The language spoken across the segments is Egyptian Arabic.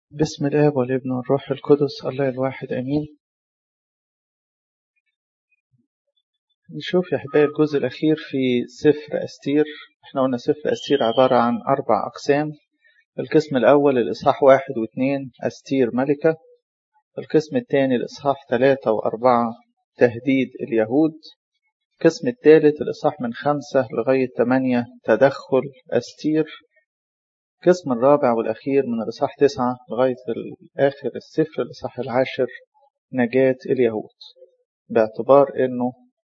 بسم الآب والابن والروح القدس الله الواحد أمين نشوف يا أحبائي الجزء الأخير في سفر أستير احنا قلنا سفر أستير عبارة عن أربع أقسام القسم الأول الإصحاح واحد واثنين أستير ملكة القسم الثاني الإصحاح ثلاثة وأربعة تهديد اليهود القسم الثالث الإصحاح من خمسة لغاية ثمانية تدخل أستير القسم الرابع والأخير من الإصحاح تسعة لغاية آخر السفر الإصحاح العاشر نجاة اليهود باعتبار إنه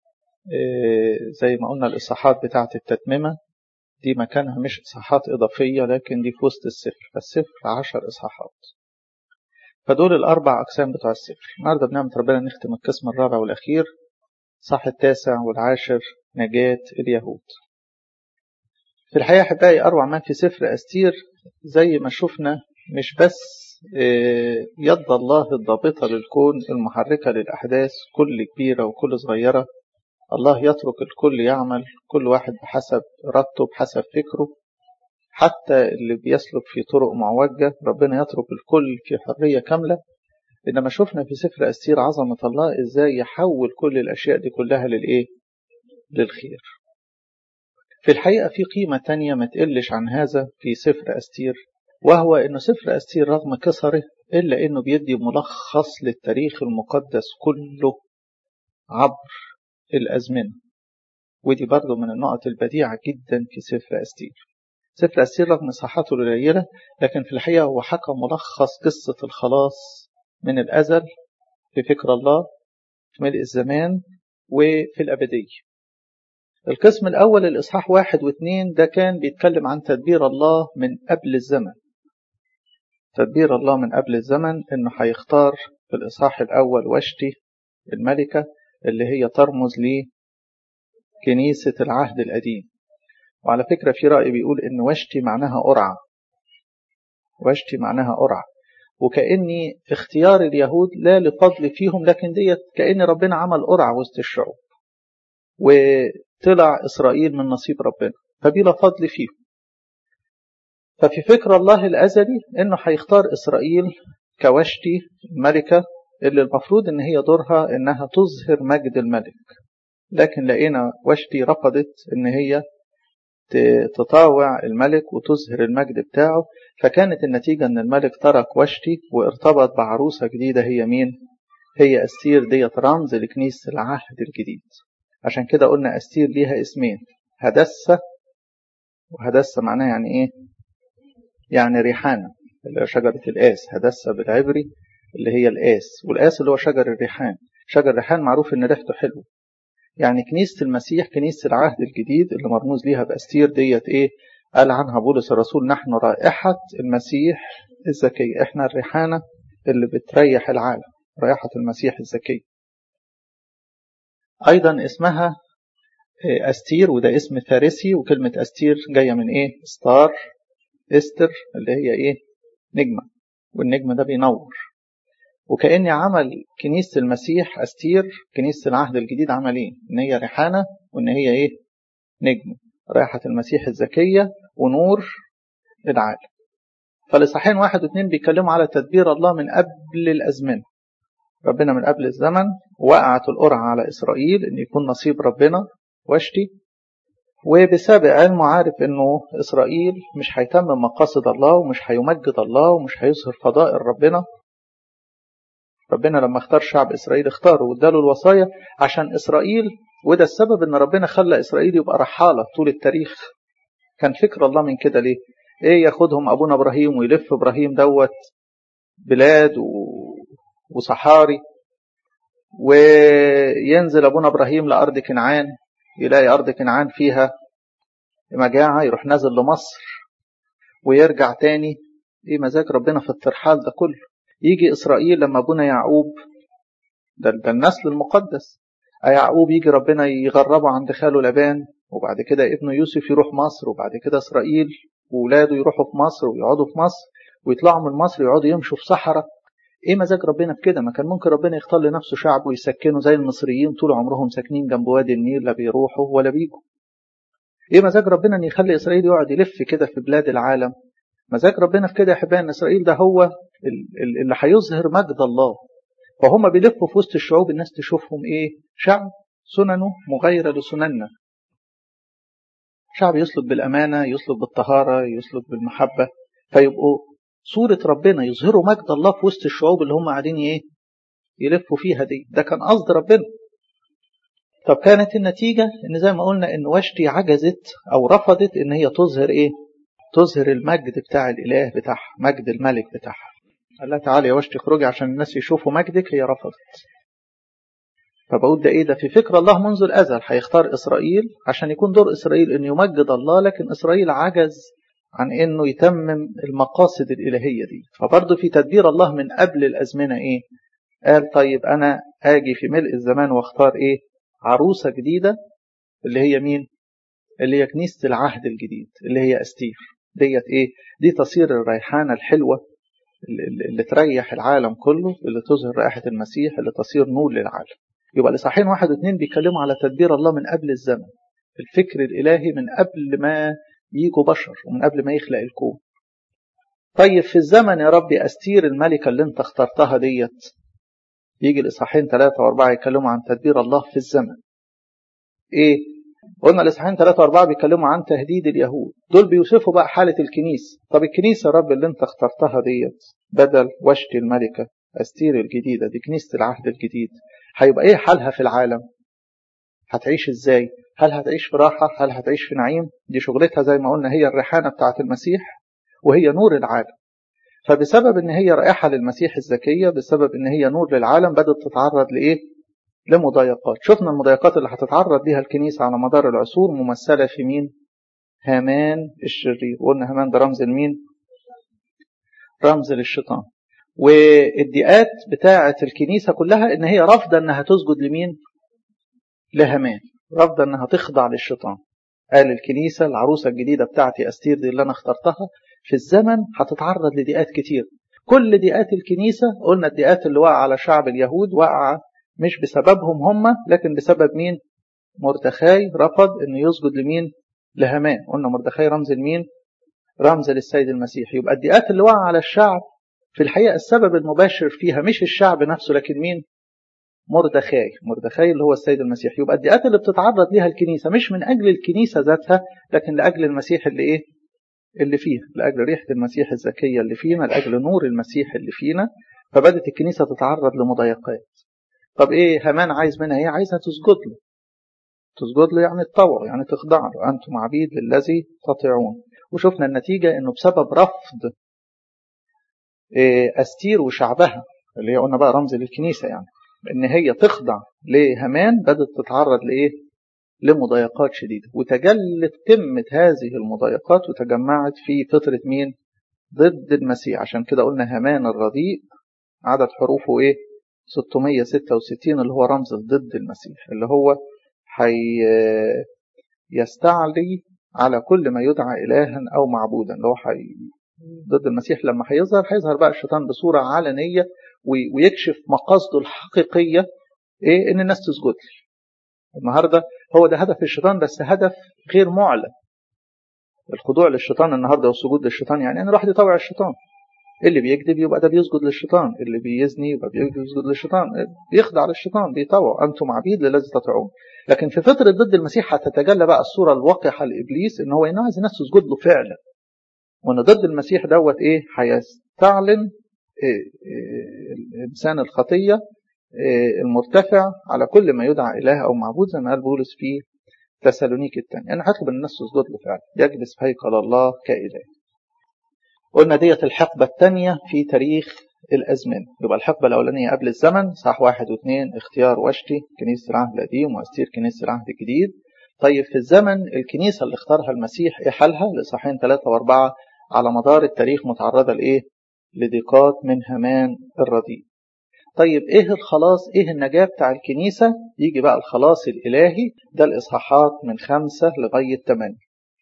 زي ما قلنا الإصحاحات بتاعة التتممة دي مكانها مش إصحاحات إضافية لكن دي في وسط السفر فالسفر عشر إصحاحات فدول الأربع أقسام بتوع السفر النهاردة بنعمة ربنا نختم القسم الرابع والأخير صح التاسع والعاشر نجاة اليهود في الحقيقة أحبائي أروع ما في سفر أستير زي ما شفنا مش بس يد الله الضابطة للكون المحركة للأحداث كل كبيرة وكل صغيرة الله يترك الكل يعمل كل واحد بحسب إرادته بحسب فكره حتى اللي بيسلك في طرق معوجة ربنا يترك الكل في حرية كاملة إنما شفنا في سفر أستير عظمة الله إزاي يحول كل الأشياء دي كلها للإيه؟ للخير في الحقيقة في قيمة تانية ما تقلش عن هذا في سفر أستير وهو أنه سفر أستير رغم كسره إلا أنه بيدي ملخص للتاريخ المقدس كله عبر الأزمنة ودي برضه من النقط البديعة جدا في سفر أستير سفر أستير رغم صحته القليلة لكن في الحقيقة هو حكى ملخص قصة الخلاص من الأزل في فكر الله في ملء الزمان وفي الأبدية القسم الأول الإصحاح واحد واثنين ده كان بيتكلم عن تدبير الله من قبل الزمن تدبير الله من قبل الزمن إنه هيختار في الإصحاح الأول وشتي الملكة اللي هي ترمز لكنيسة العهد القديم وعلى فكرة في رأي بيقول إن وشتي معناها قرعة وشتي معناها قرعة وكأني اختيار اليهود لا لفضل فيهم لكن ديت كأن ربنا عمل قرعة وسط الشعوب وطلع إسرائيل من نصيب ربنا فبلا فضل فيهم ففي فكر الله الأزلي إنه هيختار إسرائيل كوشتي الملكة اللي المفروض إن هي دورها إنها تظهر مجد الملك لكن لقينا وشتي رفضت إن هي تطاوع الملك وتظهر المجد بتاعه فكانت النتيجة إن الملك ترك وشتي وارتبط بعروسة جديدة هي مين؟ هي أستير ديت رمز لكنيسة العهد الجديد عشان كده قلنا أستير ليها اسمين هدسة وهدسة معناها يعني إيه؟ يعني ريحانة اللي هي شجرة القاس هدسة بالعبري اللي هي القاس والقاس اللي هو شجر الريحان شجر الريحان معروف إن ريحته حلوة يعني كنيسة المسيح كنيسة العهد الجديد اللي مرموز ليها بأستير ديت إيه؟ قال عنها بولس الرسول نحن رائحة المسيح الزكية إحنا الريحانة اللي بتريح العالم رائحة المسيح الزكية أيضا اسمها أستير وده اسم فارسي وكلمة أستير جاية من إيه؟ ستار استر اللي هي إيه؟ نجمة والنجم ده بينور وكأن عمل كنيسة المسيح أستير كنيسة العهد الجديد عمل إيه؟ إن هي ريحانة وإن هي إيه؟ نجم رائحة المسيح الزكية ونور العالم فالإصحاحين واحد واثنين بيتكلموا على تدبير الله من قبل الأزمنة ربنا من قبل الزمن وقعت القرعة على إسرائيل إن يكون نصيب ربنا واشتي وبسابق علمه عارف إنه إسرائيل مش هيتمم مقاصد الله ومش هيمجد الله ومش هيظهر فضائل ربنا ربنا لما اختار شعب إسرائيل اختاره واداله الوصايا عشان إسرائيل وده السبب إن ربنا خلى إسرائيل يبقى رحالة طول التاريخ كان فكر الله من كده ليه؟ إيه ياخدهم أبونا إبراهيم ويلف إبراهيم دوت بلاد و... وصحاري وينزل أبونا إبراهيم لأرض كنعان يلاقي أرض كنعان فيها مجاعة يروح نازل لمصر ويرجع تاني إيه مزاج ربنا في الترحال ده كله يجي إسرائيل لما أبونا يعقوب ده, ده النسل المقدس يعقوب يجي ربنا يغربه عند خاله لبان وبعد كده ابنه يوسف يروح مصر وبعد كده إسرائيل وولاده يروحوا في مصر ويقعدوا في مصر ويطلعوا من مصر يقعدوا يمشوا في صحراء ايه مزاج ربنا في كده ما كان ممكن ربنا يختار لنفسه شعب ويسكنه زي المصريين طول عمرهم ساكنين جنب وادي النيل لا بيروحوا ولا بيجوا ايه مزاج ربنا ان يخلي اسرائيل يقعد يلف كده في بلاد العالم مزاج ربنا في كده يا احبائي ان اسرائيل ده هو اللي هيظهر مجد الله فهم بيلفوا في وسط الشعوب الناس تشوفهم ايه شعب سننه مغايرة لسنننا شعب يسلك بالأمانة يسلك بالطهارة يسلك بالمحبة فيبقوا صورة ربنا يظهروا مجد الله في وسط الشعوب اللي هم قاعدين ايه يلفوا فيها دي ده كان قصد ربنا طب كانت النتيجة ان زي ما قلنا ان وشتي عجزت او رفضت ان هي تظهر ايه تظهر المجد بتاع الاله بتاعها مجد الملك بتاعها قال لها تعالي يا وشتي اخرجي عشان الناس يشوفوا مجدك هي رفضت فبقول ده ايه ده في فكر الله منذ الازل هيختار اسرائيل عشان يكون دور اسرائيل انه يمجد الله لكن اسرائيل عجز عن انه يتمم المقاصد الالهيه دي فبرضه في تدبير الله من قبل الازمنه ايه قال طيب انا اجي في ملء الزمان واختار ايه عروسه جديده اللي هي مين اللي هي كنيسه العهد الجديد اللي هي استير ديت ايه دي تصير الريحانه الحلوه اللي, اللي تريح العالم كله اللي تظهر رائحه المسيح اللي تصير نور للعالم يبقى الاصحاحين واحد واثنين بيتكلموا على تدبير الله من قبل الزمن الفكر الالهي من قبل ما يجوا بشر ومن قبل ما يخلق الكون طيب في الزمن يا ربي استير الملكه اللي انت اخترتها ديت يجي الاصحاحين ثلاثة وأربعة يتكلموا عن تدبير الله في الزمن ايه قلنا الاصحاحين ثلاثة وأربعة بيتكلموا عن تهديد اليهود دول بيوصفوا بقى حالة الكنيسة طب الكنيسة يا رب اللي انت اخترتها ديت بدل وشتي الملكة استير الجديدة دي كنيسة العهد الجديد هيبقى ايه حالها في العالم هتعيش ازاي هل هتعيش في راحة هل هتعيش في نعيم دي شغلتها زي ما قلنا هي الريحانة بتاعة المسيح وهي نور العالم فبسبب ان هي رائحة للمسيح الزكية بسبب ان هي نور للعالم بدأت تتعرض لايه لمضايقات شفنا المضايقات اللي هتتعرض ليها الكنيسة على مدار العصور ممثلة في مين هامان الشرير وقلنا هامان ده رمز لمين رمز للشيطان والديات بتاعة الكنيسة كلها ان هي رافضة انها تسجد لمين لهامان رافضة انها تخضع للشيطان قال الكنيسة العروسة الجديدة بتاعتي أستير دي اللي أنا اخترتها في الزمن هتتعرض لضيقات كتير كل ضيقات الكنيسة قلنا الضيقات اللي وقع على شعب اليهود وقع مش بسببهم هم لكن بسبب مين مردخاي رفض انه يسجد لمين لهامان قلنا مردخاي رمز لمين رمز للسيد المسيح يبقى الضيقات اللي وقع على الشعب في الحقيقة السبب المباشر فيها مش الشعب نفسه لكن مين مردخاي مردخاي اللي هو السيد المسيح يبقى الضيقات اللي بتتعرض ليها الكنيسة مش من أجل الكنيسة ذاتها لكن لأجل المسيح اللي إيه اللي فيها لأجل ريحة المسيح الزكية اللي فينا لأجل نور المسيح اللي فينا فبدت الكنيسة تتعرض لمضايقات طب إيه همان عايز منها إيه عايزها تسجد له تسجد له يعني تطوع يعني تخضع له أنتم عبيد للذي تطيعون وشفنا النتيجة إنه بسبب رفض إيه أستير وشعبها اللي هي قلنا بقى رمز للكنيسة يعني ان هي تخضع لهمان بدات تتعرض لايه لمضايقات شديده وتجلت قمه هذه المضايقات وتجمعت في فتره مين ضد المسيح عشان كده قلنا همان الرديء عدد حروفه ايه 666 اللي هو رمز ضد المسيح اللي هو حي يستعلي على كل ما يدعى الها او معبودا اللي هو حي ضد المسيح لما هيظهر هيظهر بقى الشيطان بصوره علنيه ويكشف مقاصده الحقيقية إيه إن الناس تسجد لي النهاردة هو ده هدف الشيطان بس هدف غير معلن الخضوع للشيطان النهاردة والسجود للشيطان يعني أن الواحد يطوع الشيطان اللي بيكذب يبقى ده بيسجد للشيطان اللي بيزني يبقى بيسجد للشيطان بيخضع للشيطان بيطوع أنتم عبيد للذي تطيعون لكن في فترة ضد المسيح هتتجلى بقى الصورة الوقحة لإبليس إن هو عايز الناس تسجد له فعلا وإن ضد المسيح دوت إيه هيستعلن الإنسان الخطية المرتفع على كل ما يدعى إله أو معبود زي ما قال بولس في تسالونيك الثاني أنا هطلب الناس تسجد له فعلا يجلس في هيكل الله كإله قلنا ديت الحقبة الثانية في تاريخ الأزمنة يبقى الحقبة الأولانية قبل الزمن صح واحد واثنين اختيار وشتي كنيسة العهد القديم وأستير كنيسة العهد الجديد طيب في الزمن الكنيسة اللي اختارها المسيح إيه حالها لصحين ثلاثة وأربعة على مدار التاريخ متعرضة لإيه لضيقات من همان الرديء طيب ايه الخلاص ايه النجاة بتاع الكنيسة يجي بقى الخلاص الالهي ده الاصحاحات من خمسة لغاية تمانية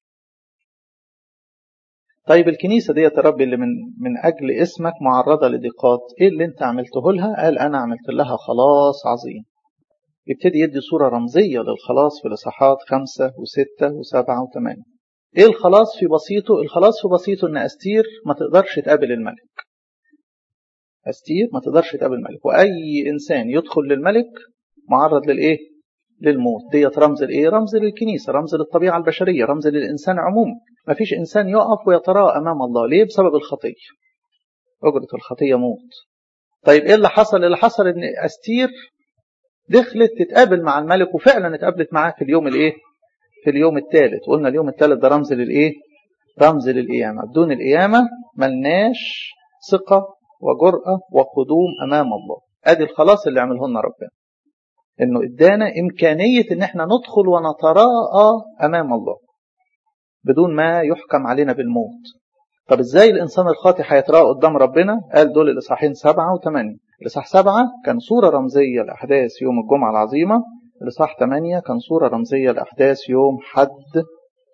طيب الكنيسة ديت يا رب اللي من, من أجل اسمك معرضة لضيقات إيه اللي أنت عملته لها؟ قال أنا عملت لها خلاص عظيم يبتدي يدي صورة رمزية للخلاص في الإصحاحات خمسة وستة وسبعة وثمانية ايه الخلاص في بسيطه الخلاص في بسيطه ان استير ما تقدرش تقابل الملك استير ما تقدرش تقابل الملك واي انسان يدخل للملك معرض للايه للموت ديت رمز الايه رمز للكنيسه رمز للطبيعه البشريه رمز للانسان عموما ما فيش انسان يقف ويتراءى امام الله ليه بسبب الخطيه اجره الخطيه موت طيب ايه اللي حصل اللي حصل ان استير دخلت تتقابل مع الملك وفعلا اتقابلت معاه في اليوم الايه في اليوم الثالث قلنا اليوم الثالث ده رمز للايه رمز للقيامه بدون القيامه ملناش ثقه وجرأة وقدوم امام الله ادي الخلاص اللي عمله لنا ربنا انه ادانا امكانيه ان احنا ندخل ونتراءى امام الله بدون ما يحكم علينا بالموت طب ازاي الانسان الخاطئ هيتراءى قدام ربنا قال دول الاصحاحين سبعة وثمانية الاصحاح سبعة كان صورة رمزية لاحداث يوم الجمعة العظيمة الاصحاح ثمانية كان صورة رمزية لاحداث يوم حد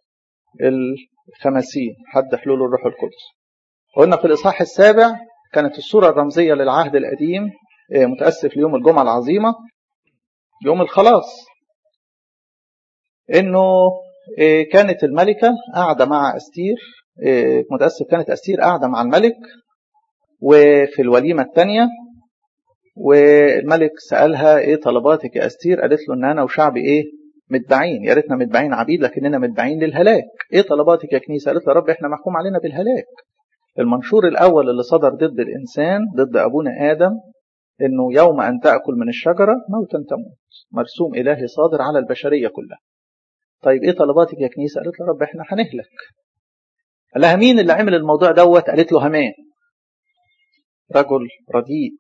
الخمسين حد حلول الروح القدس قلنا في الاصحاح السابع كانت الصورة الرمزية للعهد القديم متأسف ليوم الجمعة العظيمة يوم الخلاص انه كانت الملكة قاعدة مع أستير متأسف كانت أستير قاعدة مع الملك وفي الوليمة الثانية والملك سألها إيه طلباتك يا أستير قالت له إن أنا وشعبي إيه متبعين يا ريتنا متبعين عبيد لكننا متبعين للهلاك إيه طلباتك يا كنيسة قالت له رب إحنا محكوم علينا بالهلاك المنشور الأول اللي صدر ضد الإنسان ضد أبونا آدم إنه يوم أن تأكل من الشجرة موتا تموت مرسوم إلهي صادر على البشرية كلها طيب ايه طلباتك يا كنيسه قالت له رب احنا هنهلك قال لها مين اللي عمل الموضوع دوت قالت له همان رجل رديء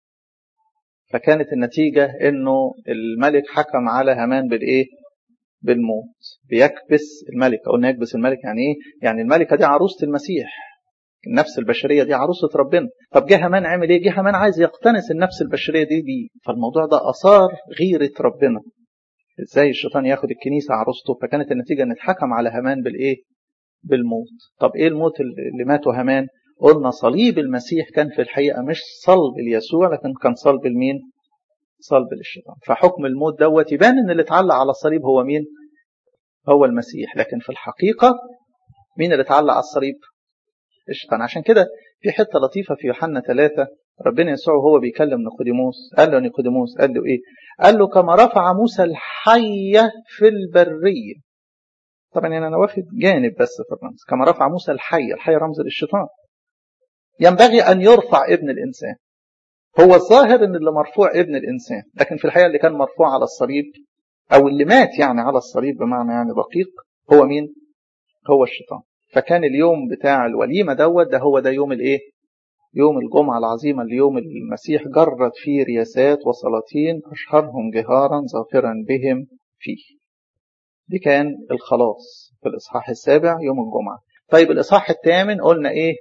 فكانت النتيجة انه الملك حكم على همان بالايه بالموت بيكبس الملك قلنا يكبس الملك يعني ايه يعني الملكة دي عروسة المسيح النفس البشرية دي عروسة ربنا طب جه همان عمل ايه جه همان عايز يقتنس النفس البشرية دي دي فالموضوع ده اثار غيرة ربنا ازاي الشيطان ياخد الكنيسه عروسته فكانت النتيجه ان اتحكم على هامان بالايه بالموت طب ايه الموت اللي ماته هامان قلنا صليب المسيح كان في الحقيقه مش صلب ليسوع لكن كان صلب لمين صلب للشيطان فحكم الموت دوت يبان ان اللي اتعلق على الصليب هو مين هو المسيح لكن في الحقيقه مين اللي اتعلق على الصليب الشيطان عشان كده في حته لطيفه في يوحنا ثلاثة ربنا يسوع وهو بيكلم نيقوديموس قال له نيقوديموس قال له ايه قال له كما رفع موسى الحية في البرية طبعا يعني انا واخد جانب بس في الرمز كما رفع موسى الحية الحية رمز للشيطان ينبغي ان يرفع ابن الانسان هو الظاهر ان اللي مرفوع ابن الانسان لكن في الحقيقه اللي كان مرفوع على الصليب او اللي مات يعني على الصليب بمعنى يعني دقيق هو مين هو الشيطان فكان اليوم بتاع الوليمه دوت ده هو ده يوم الايه يوم الجمعة العظيمة اليوم المسيح جرد فيه رياسات وسلاطين أشهرهم جهارا ظافرا بهم فيه دي كان الخلاص في الإصحاح السابع يوم الجمعة طيب الإصحاح الثامن قلنا إيه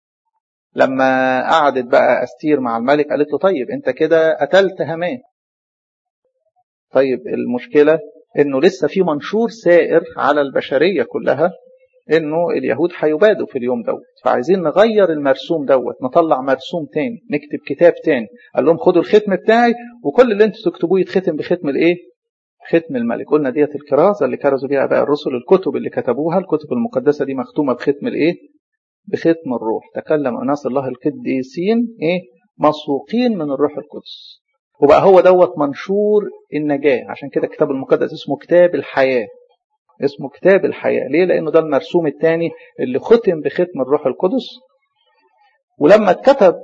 لما قعدت بقى أستير مع الملك قالت له طيب أنت كده قتلت همان طيب المشكلة إنه لسه في منشور سائر على البشرية كلها انه اليهود هيبادوا في اليوم دوت فعايزين نغير المرسوم دوت نطلع مرسوم تاني نكتب كتاب تاني قال لهم خدوا الختم بتاعي وكل اللي انتوا تكتبوه يتختم بختم الايه ختم الملك قلنا ديت الكرازه اللي كرزوا بيها اباء الرسل الكتب اللي كتبوها الكتب المقدسه دي مختومه بختم الايه بختم الروح تكلم اناس الله القديسين ايه مسوقين من الروح القدس وبقى هو دوت منشور النجاه عشان كده الكتاب المقدس اسمه كتاب الحياه اسمه كتاب الحياة ليه؟ لأنه ده المرسوم الثاني اللي ختم بختم الروح القدس ولما اتكتب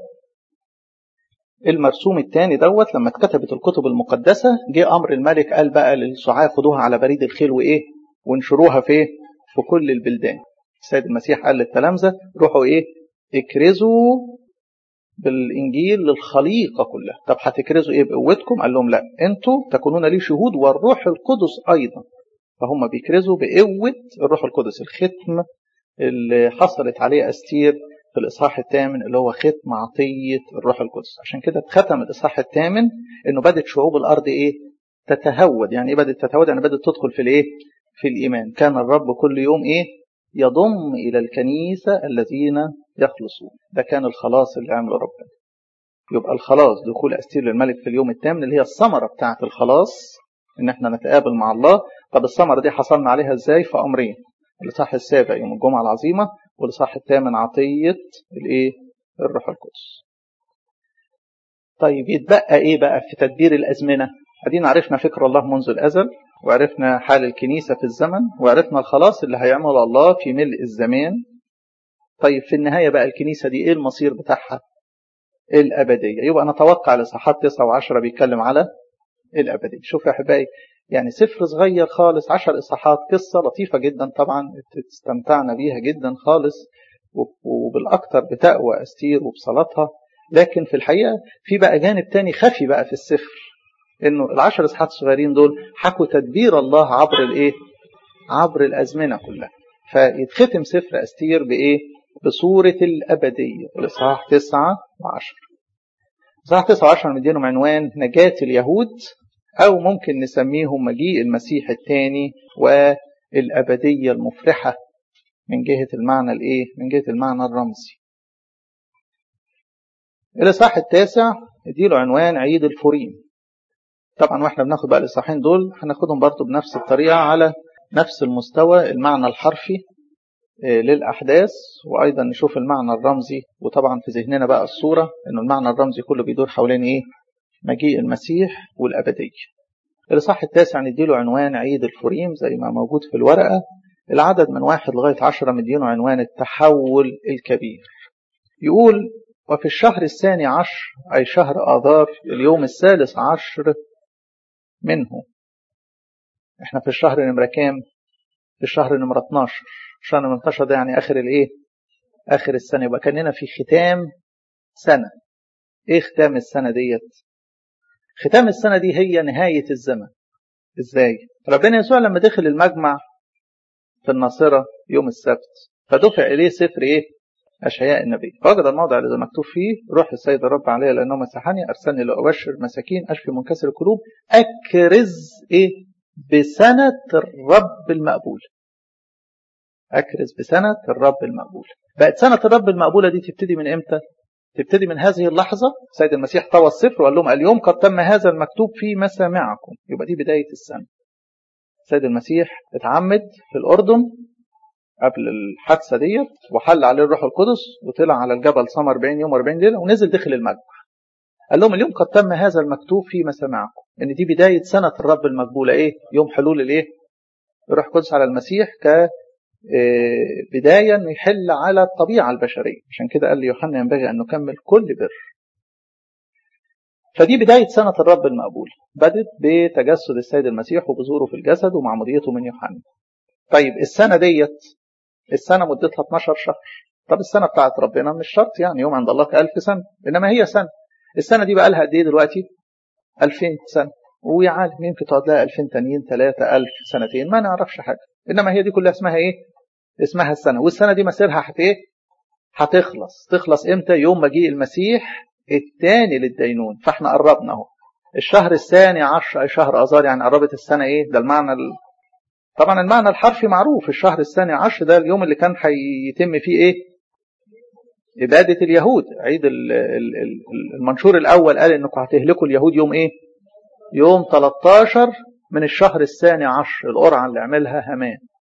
المرسوم الثاني دوت لما اتكتبت الكتب المقدسة جه أمر الملك قال بقى للسعاة خدوها على بريد الخيل وإيه وانشروها في في كل البلدان السيد المسيح قال للتلامذة روحوا إيه اكرزوا بالإنجيل للخليقة كلها طب هتكرزوا إيه بقوتكم قال لهم لا أنتوا تكونون لي شهود والروح القدس أيضا فهم بيكرزوا بقوة الروح القدس الختم اللي حصلت عليه أستير في الإصحاح الثامن اللي هو ختم عطية الروح القدس عشان كده اتختم الإصحاح الثامن إنه بدت شعوب الأرض إيه تتهود يعني إيه بدت تتهود يعني بدت تدخل في الإيه في الإيمان كان الرب كل يوم إيه يضم إلى الكنيسة الذين يخلصون ده كان الخلاص اللي عمله ربنا يبقى الخلاص دخول أستير للملك في اليوم الثامن اللي هي الثمرة بتاعة الخلاص إن إحنا نتقابل مع الله طب الثمرة دي حصلنا عليها إزاي في أمرين الإصحاح السابع يوم الجمعة العظيمة والإصحاح الثامن عطية الإيه الروح القدس طيب يتبقى ايه بقى في تدبير الازمنه ادينا عرفنا فكر الله منذ الازل وعرفنا حال الكنيسه في الزمن وعرفنا الخلاص اللي هيعمله الله في ملء الزمان طيب في النهايه بقى الكنيسه دي ايه المصير بتاعها الابديه يبقى نتوقع الاصحاحات 9 و10 بيتكلم على الابديه شوف يا احبائي يعني سفر صغير خالص 10 اصحاحات قصه لطيفه جدا طبعا استمتعنا بيها جدا خالص وبالاكثر بتقوى استير وبصلاتها لكن في الحقيقه في بقى جانب تاني خفي بقى في السفر انه العشر اصحاحات الصغيرين دول حكوا تدبير الله عبر الايه عبر الازمنه كلها فيتختم سفر استير بايه بصوره الابديه الاصحاح 9 و10 اصحاح 9 و10 مدينهم عنوان نجاه اليهود او ممكن نسميهم مجيء المسيح الثاني والابديه المفرحه من جهه المعنى الايه من جهه المعنى الرمزي الاصحاح التاسع اديله عنوان عيد الفوريم طبعا واحنا بناخد بقى الاصحاحين دول هناخدهم برضو بنفس الطريقه على نفس المستوى المعنى الحرفي للاحداث وايضا نشوف المعنى الرمزي وطبعا في ذهننا بقى الصوره انه المعنى الرمزي كله بيدور حوالين ايه مجيء المسيح والابديه الاصحاح التاسع نديله عنوان عيد الفوريم زي ما موجود في الورقه العدد من واحد لغايه عشرة مدينه عنوان التحول الكبير يقول وفي الشهر الثاني عشر أي شهر آذار اليوم الثالث عشر منه احنا في الشهر نمرة كام في الشهر نمرة 12 الشهر نمرة 12 ده يعني آخر الايه آخر السنة يبقى كأننا في ختام سنة ايه ختام السنة ديت ختام السنة دي هي نهاية الزمن ازاي ربنا يسوع لما دخل المجمع في الناصرة يوم السبت فدفع إليه سفر إيه أشعياء النبي فوجد الموضع الذي مكتوب فيه روح السيد الرب علي لأنه مسحني أرسلني لأبشر مساكين أشفي منكسر القلوب أكرز إيه بسنة الرب المقبول أكرز بسنة الرب المقبول بقت سنة الرب المقبولة دي تبتدي من إمتى تبتدي من هذه اللحظة سيد المسيح طوى السفر وقال لهم اليوم قد تم هذا المكتوب في مسامعكم يبقى دي بداية السنة سيد المسيح اتعمد في الأردن قبل الحادثة ديت وحل عليه الروح القدس وطلع على الجبل صام 40 يوم 40 ليلة ونزل دخل المجمع قال لهم اليوم قد تم هذا المكتوب في مسامعكم ان دي بداية سنة الرب المقبولة ايه يوم حلول الايه الروح القدس على المسيح ك بداية انه يحل على الطبيعة البشرية عشان كده قال ليوحنا ينبغي ان نكمل كل بر فدي بداية سنة الرب المقبول بدت بتجسد السيد المسيح وبظهوره في الجسد ومعموديته من يوحنا طيب السنة ديت السنة مدتها 12 شهر طب السنة بتاعت ربنا مش شرط يعني يوم عند الله كألف سنة إنما هي سنة السنة دي بقى لها قد إيه دلوقتي 2000 سنة ويا عالم يمكن تقعد لها 2000 تانيين 3000 سنتين ما نعرفش حاجة إنما هي دي كلها اسمها إيه اسمها السنة والسنة دي مسيرها هت إيه هتخلص تخلص إمتى يوم مجيء المسيح الثاني للدينون فاحنا قربنا اهو الشهر الثاني عشر شهر اذار يعني قربت السنه ايه ده المعنى ال... طبعا المعنى الحرفي معروف الشهر الثاني عشر ده اليوم اللي كان هيتم فيه ايه إبادة اليهود عيد المنشور الأول قال إنكم هتهلكوا اليهود يوم إيه؟ يوم 13 من الشهر الثاني عشر القرعة اللي عملها هامان.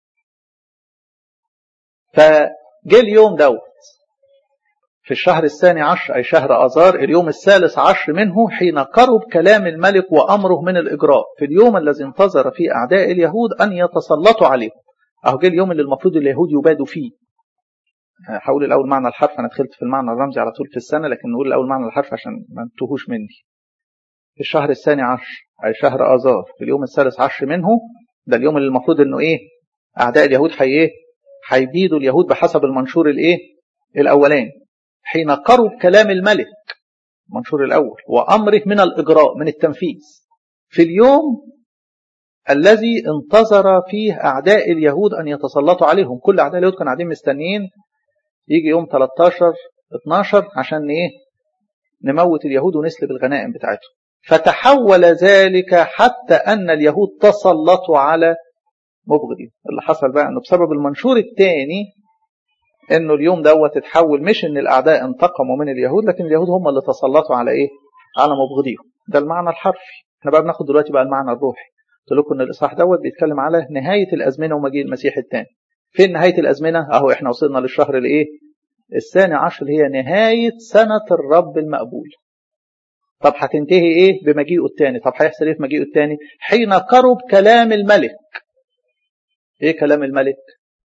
فجه اليوم دوت في الشهر الثاني عشر أي شهر أذار اليوم الثالث عشر منه حين قرب كلام الملك وأمره من الإجراء في اليوم الذي انتظر فيه أعداء اليهود أن يتسلطوا عليهم أهو جه اليوم اللي المفروض اليهود يبادوا فيه هقول الأول معنى الحرف أنا دخلت في المعنى الرمزي على طول في السنة لكن نقول الأول معنى الحرف عشان ما تتوهوش مني في الشهر الثاني عشر أي شهر أذار في اليوم الثالث عشر منه ده اليوم اللي المفروض إنه إيه أعداء اليهود حي إيه هيبيدوا اليهود بحسب المنشور الإيه الأولاني حين قرب كلام الملك المنشور الأول وأمره من الإجراء من التنفيذ في اليوم الذي انتظر فيه أعداء اليهود أن يتسلطوا عليهم كل أعداء اليهود كانوا قاعدين مستنيين يجي يوم 13 12 عشان إيه نموت اليهود ونسلب الغنائم بتاعتهم فتحول ذلك حتى أن اليهود تسلطوا على مبغضين اللي حصل بقى أنه بسبب المنشور الثاني انه اليوم دوت اتحول مش ان الاعداء انتقموا من اليهود لكن اليهود هم اللي تسلطوا على ايه على مبغضيهم ده المعنى الحرفي احنا بقى بناخد دلوقتي بقى المعنى الروحي قلت لكم ان الاصحاح دوت بيتكلم على نهايه الازمنه ومجيء المسيح الثاني فين نهايه الازمنه اهو احنا وصلنا للشهر الايه الثاني عشر هي نهايه سنه الرب المقبول طب هتنتهي ايه بمجيئه الثاني طب هيحصل ايه في مجيئه الثاني حين قرب كلام الملك ايه كلام الملك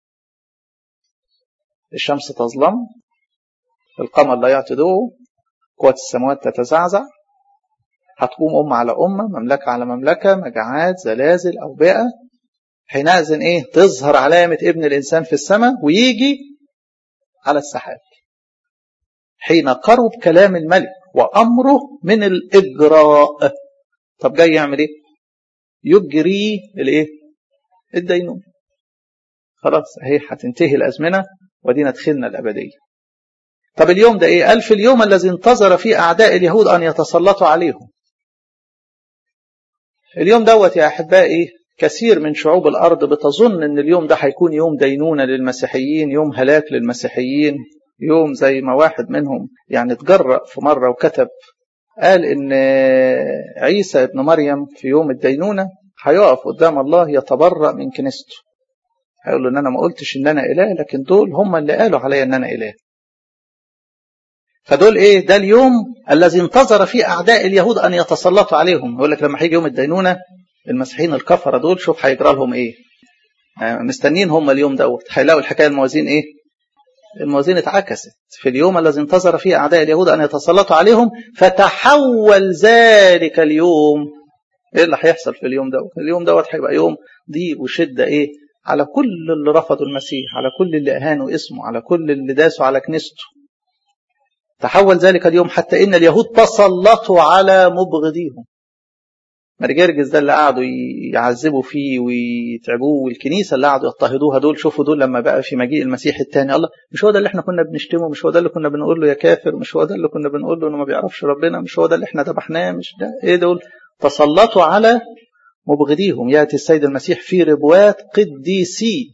الشمس تظلم القمر لا يعطي ضوءه قوات السماوات تتزعزع هتقوم أمة على أمة مملكة على مملكة مجاعات زلازل أوبئة حينئذ إيه تظهر علامة ابن الإنسان في السماء ويجي على السحاب حين قرب كلام الملك وأمره من الإجراء طب جاي يعمل إيه يجري الإيه الدينون خلاص اهي هتنتهي الأزمنة ودينا دخلنا الأبدية طب اليوم ده إيه ألف اليوم الذي انتظر فيه أعداء اليهود أن يتسلطوا عليهم اليوم دوت يا أحبائي كثير من شعوب الأرض بتظن أن اليوم ده هيكون يوم دينونة للمسيحيين يوم هلاك للمسيحيين يوم زي ما واحد منهم يعني اتجرأ في مرة وكتب قال إن عيسى ابن مريم في يوم الدينونة هيقف قدام الله يتبرأ من كنيسته هيقول له ان انا ما قلتش ان انا اله لكن دول هم اللي قالوا عليا ان انا اله فدول ايه ده اليوم الذي انتظر فيه اعداء اليهود ان يتسلطوا عليهم يقول لك لما هيجي يوم الدينونه المسيحيين الكفره دول شوف هيجرى لهم ايه مستنين هم اليوم دوت هيلاقوا الحكايه الموازين ايه الموازين اتعكست في اليوم الذي انتظر فيه اعداء اليهود ان يتسلطوا عليهم فتحول ذلك اليوم ايه اللي هيحصل في اليوم دوت اليوم دوت هيبقى يوم ضيق وشده ايه على كل اللي رفضوا المسيح على كل اللي اهانوا اسمه على كل اللي داسوا على كنيسته تحول ذلك اليوم حتى ان اليهود تسلطوا على مبغضيهم مرجرجس ده اللي قعدوا يعذبوا فيه ويتعبوه والكنيسه اللي قعدوا يضطهدوها دول شوفوا دول لما بقى في مجيء المسيح الثاني الله مش هو ده اللي احنا كنا بنشتمه مش هو ده اللي كنا بنقول له يا كافر مش هو ده اللي كنا بنقول له انه ما بيعرفش ربنا مش هو ده اللي احنا ذبحناه مش ده ايه دول تسلطوا على مبغضيهم ياتي السيد المسيح في ربوات قديسي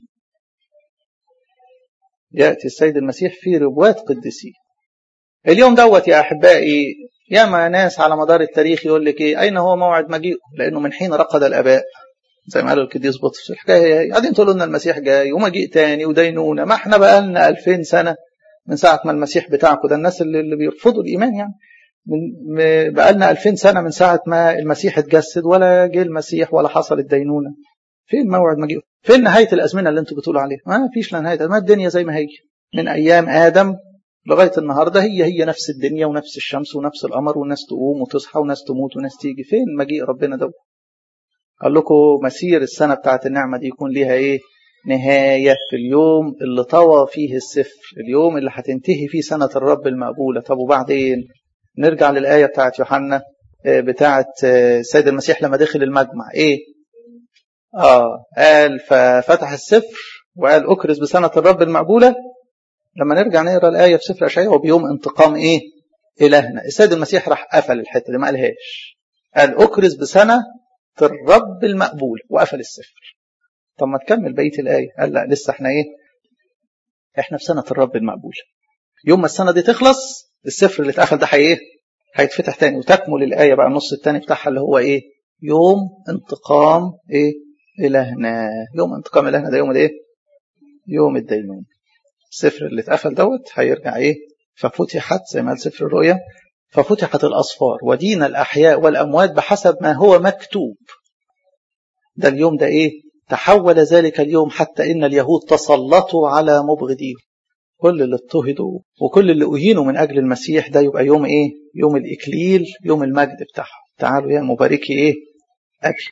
ياتي السيد المسيح في ربوات قديسي اليوم دوت يا احبائي ياما ناس على مدار التاريخ يقول لك ايه اين هو موعد مجيئه لانه من حين رقد الاباء زي ما قالوا القديس بطرس الحكايه قاعدين تقولوا لنا المسيح جاي ومجيء تاني ودينونه ما احنا بقى لنا 2000 سنه من ساعه ما المسيح بتاعكم ده الناس اللي, اللي بيرفضوا الايمان يعني من بقى لنا 2000 سنه من ساعه ما المسيح اتجسد ولا جه المسيح ولا حصل الدينونه فين موعد مجيئه فين نهايه الازمنه اللي انتوا بتقولوا عليها ما فيش لا نهايه ما الدنيا زي ما هي من ايام ادم لغايه النهارده هي هي نفس الدنيا ونفس الشمس ونفس القمر والناس تقوم وتصحى وناس تموت وناس تيجي فين مجيء ربنا ده قال لكم مسير السنه بتاعت النعمه دي يكون ليها ايه نهايه في اليوم اللي طوى فيه السفر اليوم اللي هتنتهي فيه سنه الرب المقبوله طب وبعدين نرجع للايه بتاعت يوحنا بتاعت السيد المسيح لما دخل المجمع ايه اه قال ففتح السفر وقال اكرز بسنه الرب المقبوله لما نرجع نقرا الايه في سفر اشعياء وبيوم انتقام ايه الهنا السيد المسيح راح قفل الحته دي ما قالهاش قال اكرز بسنه الرب المقبول وقفل السفر طب ما تكمل بقيه الايه قال لا لسه احنا ايه احنا في سنه الرب المقبول يوم ما السنه دي تخلص السفر اللي اتقفل ده ايه هيتفتح تاني وتكمل الايه بقى النص الثاني بتاعها اللي هو ايه يوم انتقام ايه الهنا يوم انتقام الهنا ده يوم الايه يوم الدينون السفر اللي اتقفل دوت هيرجع ايه ففتحت زي ما قال سفر الرؤيا ففتحت الأصفار ودين الأحياء والأموات بحسب ما هو مكتوب ده اليوم ده إيه تحول ذلك اليوم حتى إن اليهود تسلطوا على مبغضيهم كل اللي اضطهدوا وكل اللي أهينوا من أجل المسيح ده يبقى يوم إيه يوم الإكليل يوم المجد بتاعهم تعالوا يا مباركي إيه أجل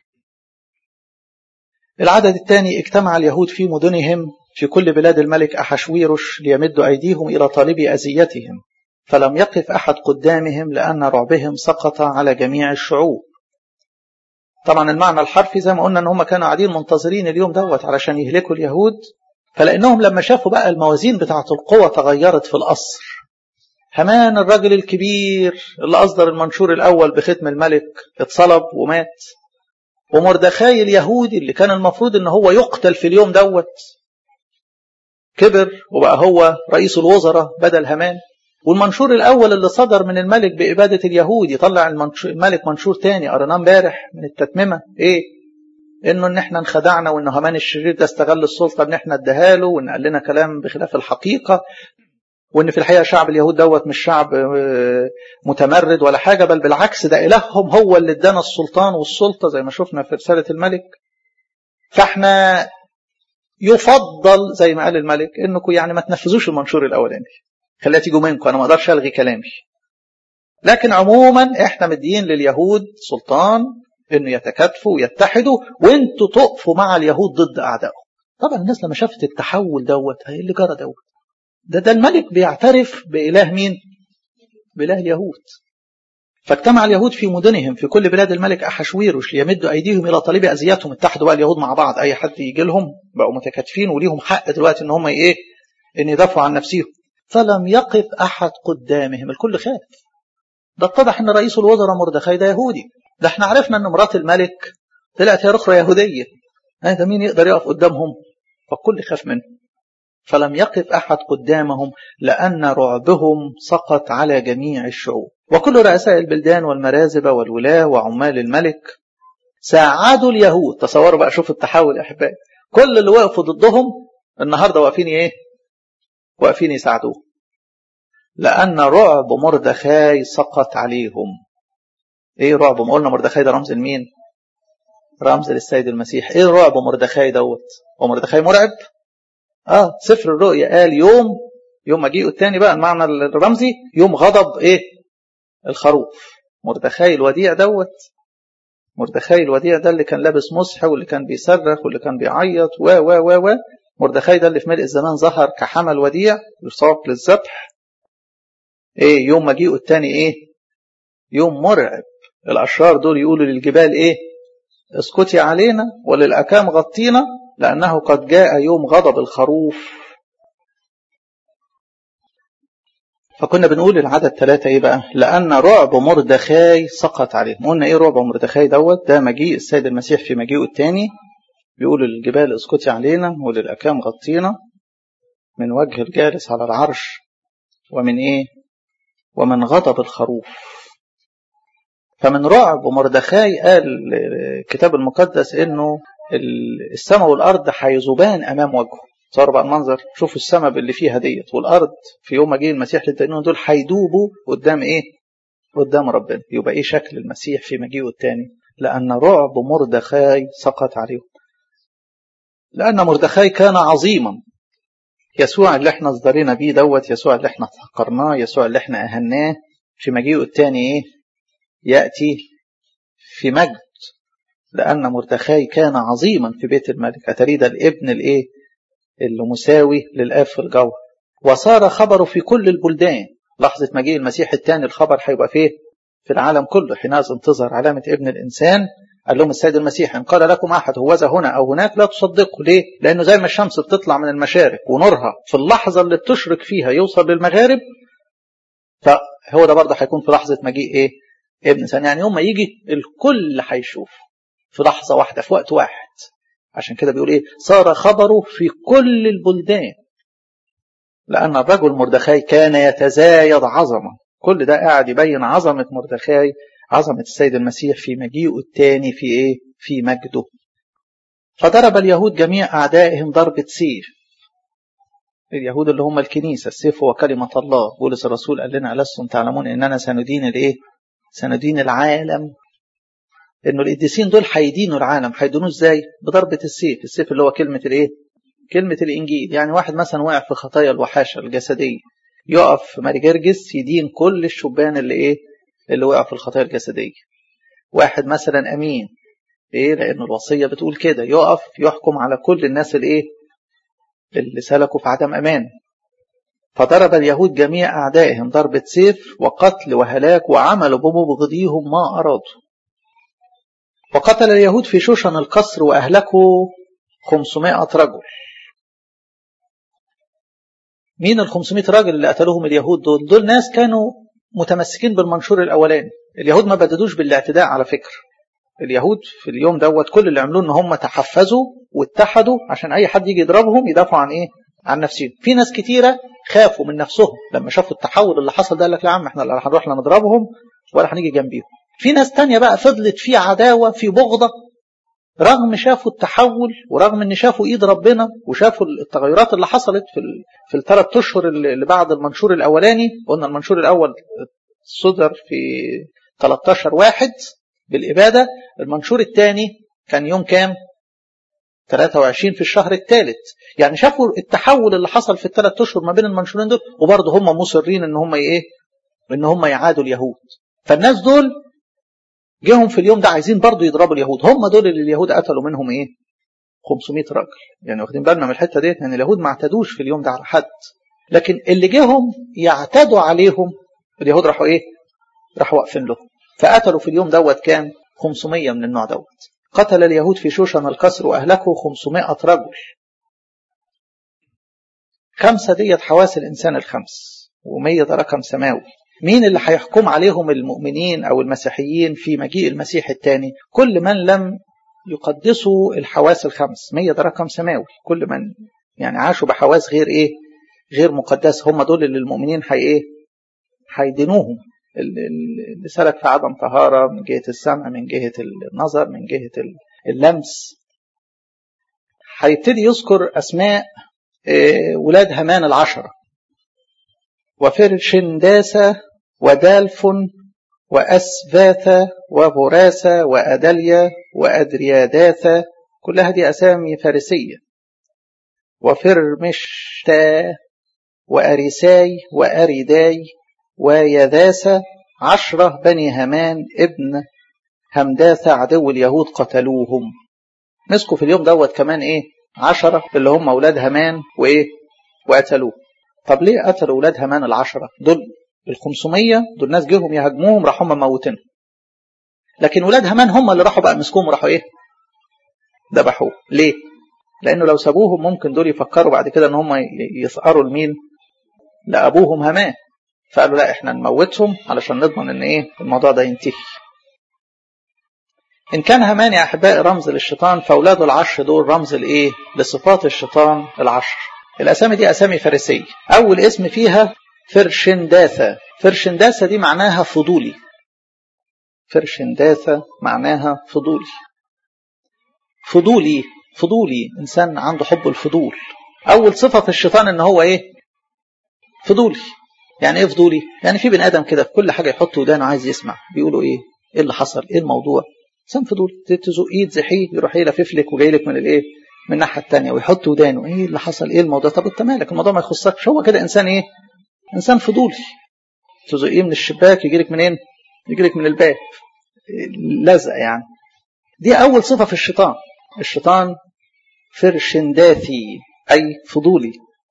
العدد الثاني اجتمع اليهود في مدنهم في كل بلاد الملك أحشويرش ليمدوا أيديهم إلى طالب أذيتهم فلم يقف أحد قدامهم لأن رعبهم سقط على جميع الشعوب طبعا المعنى الحرفي زي ما قلنا ان هم كانوا قاعدين منتظرين اليوم دوت علشان يهلكوا اليهود فلانهم لما شافوا بقى الموازين بتاعه القوة تغيرت في القصر همان الرجل الكبير اللي اصدر المنشور الاول بختم الملك اتصلب ومات ومردخاي اليهودي اللي كان المفروض ان هو يقتل في اليوم دوت كبر وبقى هو رئيس الوزراء بدل همان والمنشور الأول اللي صدر من الملك بإبادة اليهود يطلع الملك منشور تاني قريناه امبارح من التتممة إيه؟ إنه إن إحنا انخدعنا وإن همان الشرير ده استغل السلطة إن إحنا اداها له وإن قال لنا كلام بخلاف الحقيقة وان في الحقيقه شعب اليهود دوت مش شعب متمرد ولا حاجه بل بالعكس ده الههم هو اللي ادانا السلطان والسلطه زي ما شفنا في رساله الملك فاحنا يفضل زي ما قال الملك انكم يعني ما تنفذوش المنشور الاولاني خليها تيجوا منكم انا ما اقدرش الغي كلامي لكن عموما احنا مدين لليهود سلطان انه يتكاتفوا ويتحدوا وانتوا تقفوا مع اليهود ضد اعدائهم طبعا الناس لما شافت التحول دوت ايه اللي جرى دوت ده ده الملك بيعترف باله مين باله اليهود فاجتمع اليهود في مدنهم في كل بلاد الملك احشويروش ليمدوا ايديهم الى طالب اذيتهم اتحدوا بقى اليهود مع بعض اي حد يجي لهم بقوا متكاتفين وليهم حق دلوقتي ان هم ايه ان يدافعوا عن نفسهم فلم يقف احد قدامهم الكل خاف ده اتضح ان رئيس الوزراء مردخاي ده يهودي ده احنا عرفنا ان مرات الملك طلعت هي اخرى يهوديه ده مين يقدر يقف قدامهم فالكل خاف منه فلم يقف احد قدامهم لان رعبهم سقط على جميع الشعوب وكل رؤساء البلدان والمرازبه والولاه وعمال الملك ساعدوا اليهود تصوروا بقى شوفوا التحول يا احبائي كل اللي وقفوا ضدهم النهارده واقفين ايه واقفين يساعدوه لأن رعب مردخاي سقط عليهم ايه رعب ما قلنا مردخاي ده رمز لمين رمز للسيد المسيح ايه رعب مردخاي دوت هو مردخاي مرعب اه سفر الرؤيا قال يوم يوم مجيئه الثاني بقى المعنى الرمزي يوم غضب ايه الخروف مردخاي الوديع دوت مردخاي الوديع ده اللي كان لابس مسح واللي كان بيصرخ واللي كان بيعيط و و و و مردخاي ده اللي في ملء الزمان ظهر كحمل وديع يساق للذبح ايه يوم مجيئه الثاني ايه يوم مرعب الاشرار دول يقولوا للجبال ايه اسكتي علينا وللاكام غطينا لانه قد جاء يوم غضب الخروف فكنا بنقول العدد ثلاثة ايه بقى لان رعب مردخاي سقط عليهم قلنا ايه رعب مردخاي دوت ده مجيء السيد المسيح في مجيئه الثاني بيقولوا للجبال اسكتي علينا وللاكام غطينا من وجه الجالس على العرش ومن ايه ومن غضب الخروف فمن رعب مردخاي قال الكتاب المقدس انه السماء والارض هيذوبان امام وجهه صار بقى المنظر شوفوا السماء اللي فيها ديت والارض في يوم ما جه المسيح للدينون دول هيدوبوا قدام ايه قدام ربنا يبقى ايه شكل المسيح في مجيئه الثاني لان رعب مردخاي سقط عليهم لان مردخاي كان عظيما يسوع اللي احنا اصدرينا بيه دوت يسوع اللي احنا احتقرناه يسوع اللي احنا اهناه في مجيئه الثاني ايه ياتي في مجد لان مردخاي كان عظيما في بيت الملك اتريد الابن الايه اللي مساوي للاب في الجوهر وصار خبره في كل البلدان لحظه مجيء المسيح الثاني الخبر هيبقى فيه في العالم كله حينئذ انتظر علامه ابن الانسان قال لهم السيد المسيح إن قال لكم أحد هوذا هنا أو هناك لا تصدقوا ليه؟ لأنه زي ما الشمس بتطلع من المشارق ونورها في اللحظة اللي بتشرق فيها يوصل للمغارب فهو ده برضه هيكون في لحظة مجيء إيه؟ ابن إنسان يعني يوم ما يجي الكل هيشوف في لحظة واحدة في وقت واحد عشان كده بيقول إيه؟ صار خبره في كل البلدان لأن الرجل مردخاي كان يتزايد عظمة كل ده قاعد يبين عظمة مردخاي عظمة السيد المسيح في مجيئه الثاني في ايه؟ في مجده. فضرب اليهود جميع أعدائهم ضربة سيف. اليهود اللي هم الكنيسة، السيف هو كلمة الله، بولس الرسول قال لنا ألستم تعلمون إننا سندين الإيه؟ سندين العالم. إنه القديسين دول هيدينوا العالم، هيدينوه إزاي؟ بضربة السيف، السيف اللي هو كلمة الإيه؟ كلمة الإنجيل، يعني واحد مثلا وقع في خطايا الوحاشة الجسدية، يقف ماري جرجس يدين كل الشبان اللي إيه؟ اللي وقع في الخطايا الجسدية واحد مثلا أمين إيه لأن الوصية بتقول كده يقف يحكم على كل الناس الإيه اللي سلكوا في عدم أمان فضرب اليهود جميع أعدائهم ضربة سيف وقتل وهلاك وعملوا بمبغضيهم ما أرادوا وقتل اليهود في شوشن القصر وأهلكوا 500 رجل مين ال 500 راجل اللي قتلوهم اليهود دول دول ناس كانوا متمسكين بالمنشور الاولاني اليهود ما بددوش بالاعتداء على فكره اليهود في اليوم دوت كل اللي عملوه ان هم تحفزوا واتحدوا عشان اي حد يجي يضربهم يدافعوا عن ايه عن نفسهم في ناس كتيره خافوا من نفسهم لما شافوا التحول اللي حصل ده قال لك يا عم احنا لا هنروح لا نضربهم ولا هنيجي جنبيهم في ناس تانية بقى فضلت في عداوه في بغضه رغم شافوا التحول ورغم ان شافوا ايد ربنا وشافوا التغيرات اللي حصلت في ال... في الثلاث اشهر اللي بعد المنشور الاولاني قلنا المنشور الاول صدر في 13 واحد بالاباده المنشور الثاني كان يوم كام 23 في الشهر الثالث يعني شافوا التحول اللي حصل في الثلاث اشهر ما بين المنشورين دول وبرضه هم مصرين ان هم ايه ان هم يعادوا اليهود فالناس دول جيهم في اليوم ده عايزين برضه يضربوا اليهود هم دول اللي اليهود قتلوا منهم ايه 500 راجل يعني واخدين بالنا من الحته ديت يعني اليهود ما اعتدوش في اليوم ده على حد لكن اللي جيهم يعتدوا عليهم اليهود راحوا ايه راحوا واقفين لهم فقتلوا في اليوم دوت كام 500 من النوع دوت قتل اليهود في شوشن القصر واهلكوا 500 رجل خمسه ديت حواس الانسان الخمس و100 ده رقم سماوي مين اللي هيحكم عليهم المؤمنين أو المسيحيين في مجيء المسيح الثاني كل من لم يقدسوا الحواس الخمس مية ده رقم سماوي كل من يعني عاشوا بحواس غير إيه غير مقدسة هم دول اللي المؤمنين حي إيه هيدينوهم اللي سلك في عدم طهارة من جهة السمع من جهة النظر من جهة اللمس هيبتدي يذكر أسماء ولاد همان العشرة وفرشنداسة ودالف وأسفاثة وغراسة وأدليا وأدرياداثة كلها دي أسامي فارسية وفرمشتا وأريساي وأريداي ويذاسة عشرة بني همان ابن همداثة عدو اليهود قتلوهم مسكوا في اليوم دوت كمان ايه عشرة اللي هم أولاد همان وإيه وقتلوه طب ليه قتلوا أولاد همان العشرة دول الخمسمية دول ناس جيهم يهاجموهم راحوا هم موتين لكن ولاد همان هم اللي راحوا بقى مسكوهم وراحوا ايه ذبحوه ليه لانه لو سابوهم ممكن دول يفكروا بعد كده ان هم يسقروا لمين لابوهم همان فقالوا لا احنا نموتهم علشان نضمن ان ايه الموضوع ده ينتهي ان كان همان يا احبائي رمز للشيطان فاولاد العشر دول رمز لايه لصفات الشيطان العشر الاسامي دي اسامي فارسيه اول اسم فيها فرشنداثة فرشنداثة دي معناها فضولي فرشنداثة معناها فضولي فضولي فضولي إنسان عنده حب الفضول أول صفة في الشيطان إن هو إيه فضولي يعني إيه فضولي يعني في بني آدم كده في كل حاجة يحط ودانه عايز يسمع بيقولوا إيه إيه اللي حصل إيه الموضوع إنسان فضولي تزقيه تزحيه يروح يلفف لك وجاي لك من الإيه من الناحية التانية ويحط ودانه إيه اللي حصل إيه الموضوع طب أنت مالك الموضوع ما يخصكش هو كده إنسان إيه انسان فضولي تزقيه من الشباك يجي لك منين يجي لك من الباب لزق يعني دي اول صفه في الشيطان الشيطان فرشنداثي اي فضولي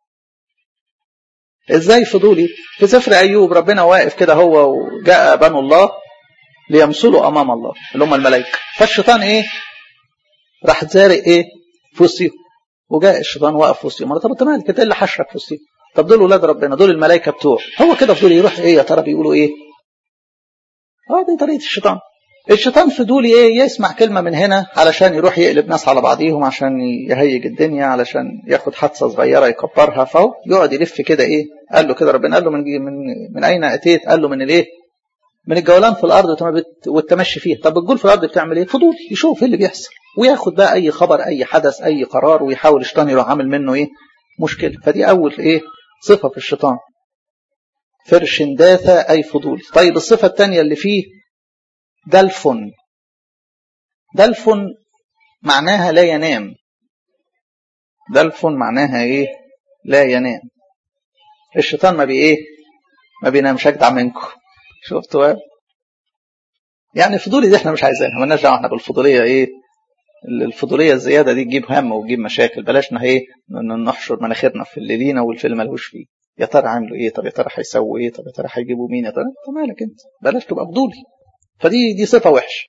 ازاي فضولي في سفر ايوب ربنا واقف كده هو وجاء بنو الله ليمثلوا امام الله اللي هم الملائكه فالشيطان ايه راح زارق ايه في وسطهم وجاء الشيطان واقف في وسطهم طب انت مالك انت ايه اللي حشرك في وسطهم طب دول ولاد ربنا دول الملائكه بتوعه هو كده فضول يروح ايه يا ترى بيقولوا ايه اه دي طريقه الشيطان الشيطان فضولي ايه يسمع كلمه من هنا علشان يروح يقلب ناس على بعضيهم عشان يهيج الدنيا علشان ياخد حادثه صغيره يكبرها فهو يقعد يلف كده ايه قال له كده ربنا قال له من من من اين اتيت قال له من الايه من الجولان في الارض والتمشي فيها طب الجول في الارض بتعمل ايه فضول يشوف ايه اللي بيحصل وياخد بقى اي خبر اي حدث اي قرار ويحاول الشيطان يروح عامل منه ايه مشكله فدي اول ايه صفة في الشيطان فرشنداثة أي فضول طيب الصفة الثانية اللي فيه دلفن دلفن معناها لا ينام دلفن معناها ايه لا ينام الشيطان ما بي ايه ما بينامش اجدع منكم شفتوا يعني فضولي دي احنا مش عايزينها مالناش دعوه احنا بالفضوليه ايه الفضوليه الزياده دي تجيب هم وتجيب مشاكل بلاش ايه نحشر مناخيرنا في اللي لينا واللي ملهوش فيه يا ترى عملوا ايه طب يا ترى هيسووا ايه طب يا ترى هيجيبوا مين يا ترى انت مالك انت بلاش تبقى فضولي فدي دي صفه وحشه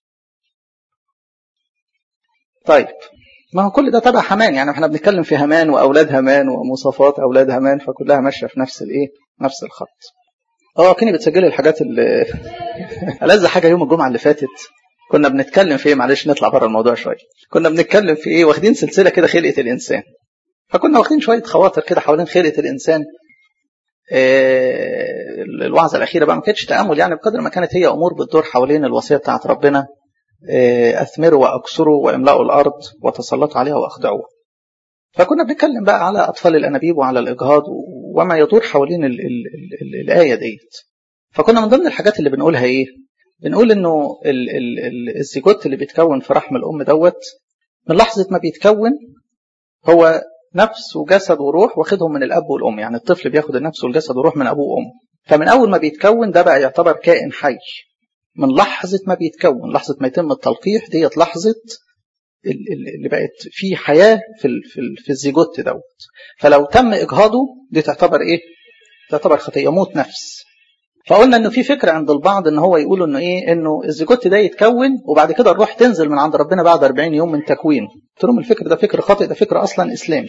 طيب ما هو كل ده تبع همان يعني احنا بنتكلم في همان واولاد همان ومواصفات اولاد همان فكلها ماشيه في نفس الايه نفس الخط اه كني بتسجلي الحاجات اللي ألذ حاجه يوم الجمعه اللي فاتت كنا بنتكلم في ايه معلش نطلع بره الموضوع شويه كنا بنتكلم في ايه واخدين سلسله كده خلقه الانسان فكنا واخدين شويه خواطر كده حوالين خلقه الانسان إيه الوعظه الاخيره بقى ما كانتش تامل يعني بقدر ما كانت هي امور بتدور حوالين الوصيه بتاعت ربنا أثمروا وأكسروا وإملأوا الأرض وتسلطوا عليها وأخدعوها فكنا بنتكلم بقى على أطفال الأنابيب وعلى الإجهاض وما يدور حوالين ال ال ال الآية ديت فكنا من ضمن الحاجات اللي بنقولها إيه بنقول إنه ال ال ال الزيجوت اللي بيتكون في رحم الأم دوت من لحظة ما بيتكون هو نفس وجسد وروح واخدهم من الأب والأم يعني الطفل بياخد النفس والجسد والروح من أبوه وأمه فمن أول ما بيتكون ده بقى يعتبر كائن حي من لحظة ما بيتكون لحظة ما يتم التلقيح ديت لحظة اللي بقت فيه حياة في في في الزيجوت دوت فلو تم إجهاضه دي تعتبر إيه؟ تعتبر خطية موت نفس فقلنا انه في فكره عند البعض ان هو يقولوا انه ايه انه الزيجوت ده يتكون وبعد كده الروح تنزل من عند ربنا بعد 40 يوم من تكوينه قلت لهم الفكر ده فكر خاطئ ده فكر اصلا اسلامي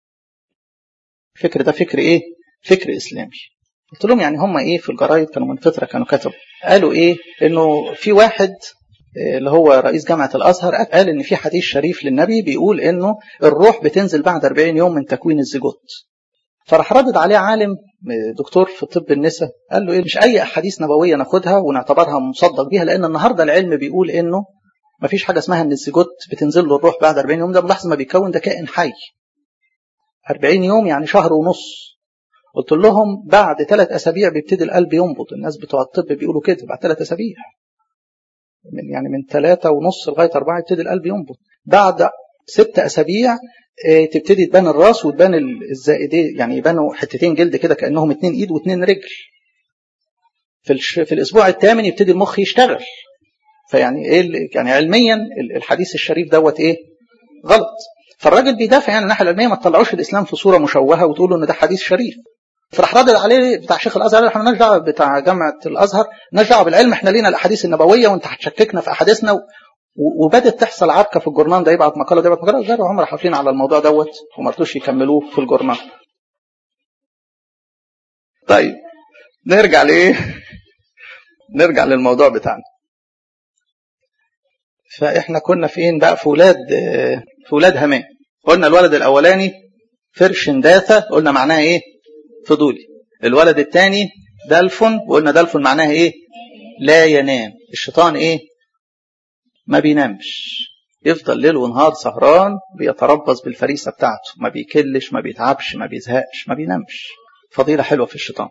الفكر ده فكر ايه فكر اسلامي قلت لهم يعني هم ايه في الجرايد كانوا من فتره كانوا كتبوا قالوا ايه انه في واحد اللي هو رئيس جامعه الازهر قال ان في حديث شريف للنبي بيقول انه الروح بتنزل بعد 40 يوم من تكوين الزيجوت فراح ردد عليه عالم دكتور في طب النساء قال له ايه مش اي احاديث نبويه ناخدها ونعتبرها مصدق بيها لان النهارده العلم بيقول انه ما فيش حاجه اسمها ان الزيجوت بتنزل له الروح بعد 40 يوم ده بلحظه ما بيتكون ده كائن حي 40 يوم يعني شهر ونص قلت لهم بعد ثلاث اسابيع بيبتدي القلب ينبض الناس بتوع الطب بيقولوا كده بعد ثلاث اسابيع من يعني من ثلاثة ونص لغاية أربعة يبتدي القلب ينبض بعد ست أسابيع تبتدي تبان الراس وتبان الزائدين يعني يبانوا حتتين جلد كده كانهم اتنين ايد واتنين رجل في الش... في الاسبوع الثامن يبتدي المخ يشتغل فيعني ايه يعني علميا الحديث الشريف دوت ايه غلط فالراجل بيدافع يعني الناحيه العلميه ما تطلعوش الاسلام في صوره مشوهه وتقولوا ان ده حديث شريف فراح ردد عليه بتاع شيخ الازهر احنا مالناش دعوه بتاع جامعه الازهر مالناش دعوه بالعلم احنا لينا الاحاديث النبويه وانت هتشككنا في احاديثنا و... وبدت تحصل عركه في الجورنال ده يبعت مقاله ده يبعت مقاله زي هم حافلين على الموضوع دوت وما رضوش يكملوه في الجورنال. طيب نرجع لايه؟ نرجع للموضوع بتاعنا. فاحنا كنا فين بقى في ولاد في ولاد همان. قلنا الولد الاولاني فرش داثة قلنا معناها ايه؟ فضولي. الولد الثاني دلفن وقلنا دلفن معناها ايه؟ لا ينام. الشيطان ايه؟ ما بينامش يفضل ليل ونهار سهران بيتربص بالفريسة بتاعته ما بيكلش ما بيتعبش ما بيزهقش ما بينامش فضيلة حلوة في الشيطان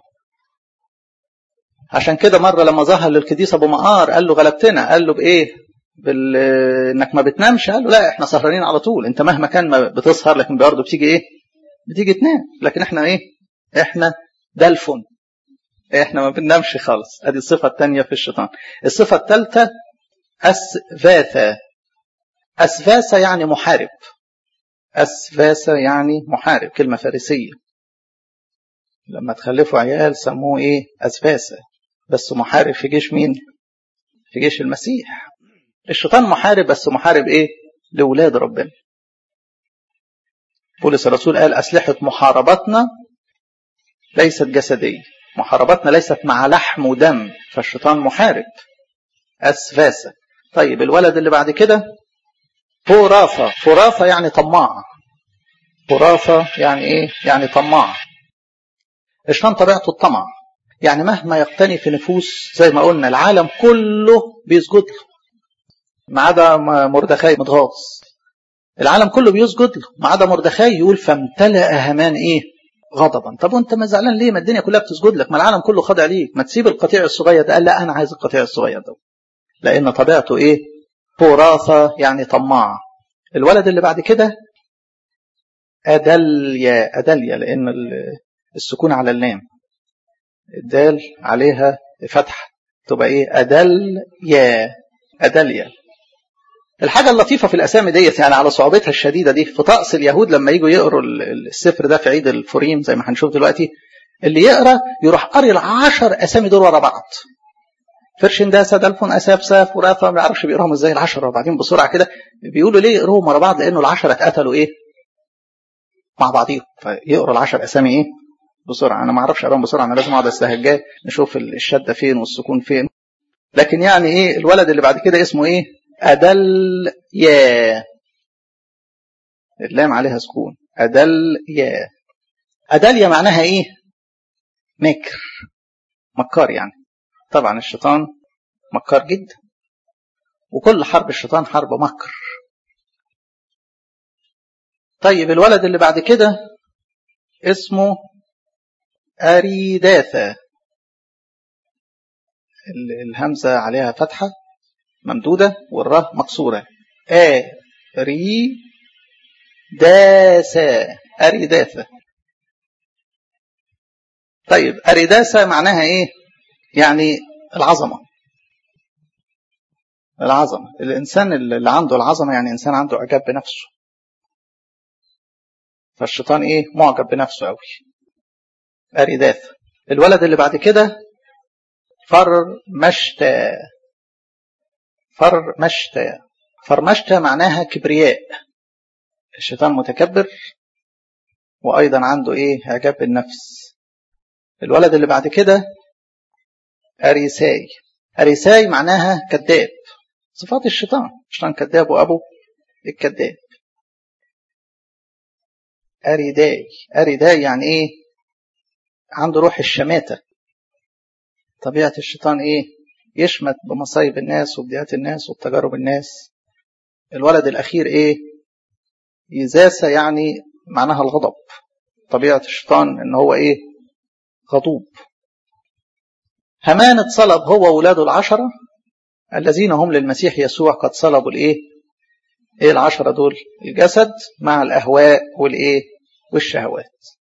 عشان كده مرة لما ظهر للقديس أبو مقار قال له غلبتنا قال له بإيه بال... انك ما بتنامش قال له لا احنا سهرانين على طول انت مهما كان ما بتسهر لكن برضه بتيجي ايه بتيجي تنام لكن احنا ايه احنا دلفن احنا ما بننامش خالص ادي الصفة الثانية في الشيطان الصفة الثالثة أسفاثا أسفاثا يعني محارب أسفاثا يعني محارب كلمة فارسية لما تخلفوا عيال سموه إيه أسفاثا بس محارب في جيش مين في جيش المسيح الشيطان محارب بس محارب إيه لولاد ربنا بولس الرسول قال أسلحة محاربتنا ليست جسدية محاربتنا ليست مع لحم ودم فالشيطان محارب أسفاسة طيب الولد اللي بعد كده فرافة فرافة يعني طماع فرافة يعني ايه يعني طماع الشيطان طبيعته الطمع يعني مهما يقتني في نفوس زي ما قلنا العالم كله بيسجد له ما عدا مردخاي متغاظ العالم كله بيسجد له ما عدا مردخاي يقول فامتلأ هامان ايه غضبا طب وانت ما زعلان ليه ما الدنيا كلها بتسجد لك ما العالم كله خاضع ليك ما تسيب القطيع الصغير ده قال لا انا عايز القطيع الصغير ده لان طبيعته ايه فراثة يعني طماع الولد اللي بعد كده أدليا أدليا لأن السكون على اللام الدال عليها فتح تبقى ايه أدليا أدليا الحاجة اللطيفة في الأسامي ديت يعني على صعوبتها الشديدة دي في طقس اليهود لما يجوا يقروا السفر ده في عيد الفوريم زي ما هنشوف دلوقتي اللي يقرا يروح قاري العشر أسامي دول ورا بعض فرشنداسة دلفون أسابسة فراثة ما يعرفش بيقراهم ازاي العشرة وبعدين بسرعة كده بيقولوا ليه يقروهم ورا بعض لأنه العشرة اتقتلوا إيه مع بعضيهم فيقروا العشر أسامي إيه بسرعة أنا ما أعرفش أقراهم بسرعة أنا لازم أقعد أستهجاه نشوف الشدة فين والسكون فين لكن يعني إيه الولد اللي بعد كده اسمه إيه أدل يا اللام عليها سكون أدل يا أدليا معناها إيه مكر مكار يعني طبعا الشيطان مكار جدا وكل حرب الشيطان حرب مكر طيب الولد اللي بعد كده اسمه أريداثا الهمزة عليها فتحة ممدودة والراء مكسورة آ ري داسا أريداثا طيب أريداسا معناها إيه؟ يعني العظمة العظمة الإنسان اللي عنده العظمة يعني إنسان عنده إعجاب بنفسه فالشيطان إيه؟ معجب بنفسه أوي أريداثا الولد اللي بعد كده فرمشتا فرمشتا فرمشتا معناها كبرياء الشيطان متكبر وأيضا عنده إيه إعجاب بالنفس الولد اللي بعد كده أريساي أريساي معناها كذاب صفات الشيطان الشيطان كذاب وأبو الكذاب أريداي أريداي يعني إيه عنده روح الشماتة طبيعة الشيطان إيه يشمت بمصايب الناس وبديات الناس وبتجارب الناس الولد الأخير إيه يزاسة يعني معناها الغضب طبيعة الشيطان إن هو إيه غضوب همان اتصلب هو وولاده العشرة الذين هم للمسيح يسوع قد صلبوا الإيه إيه العشرة دول الجسد مع الأهواء والإيه والشهوات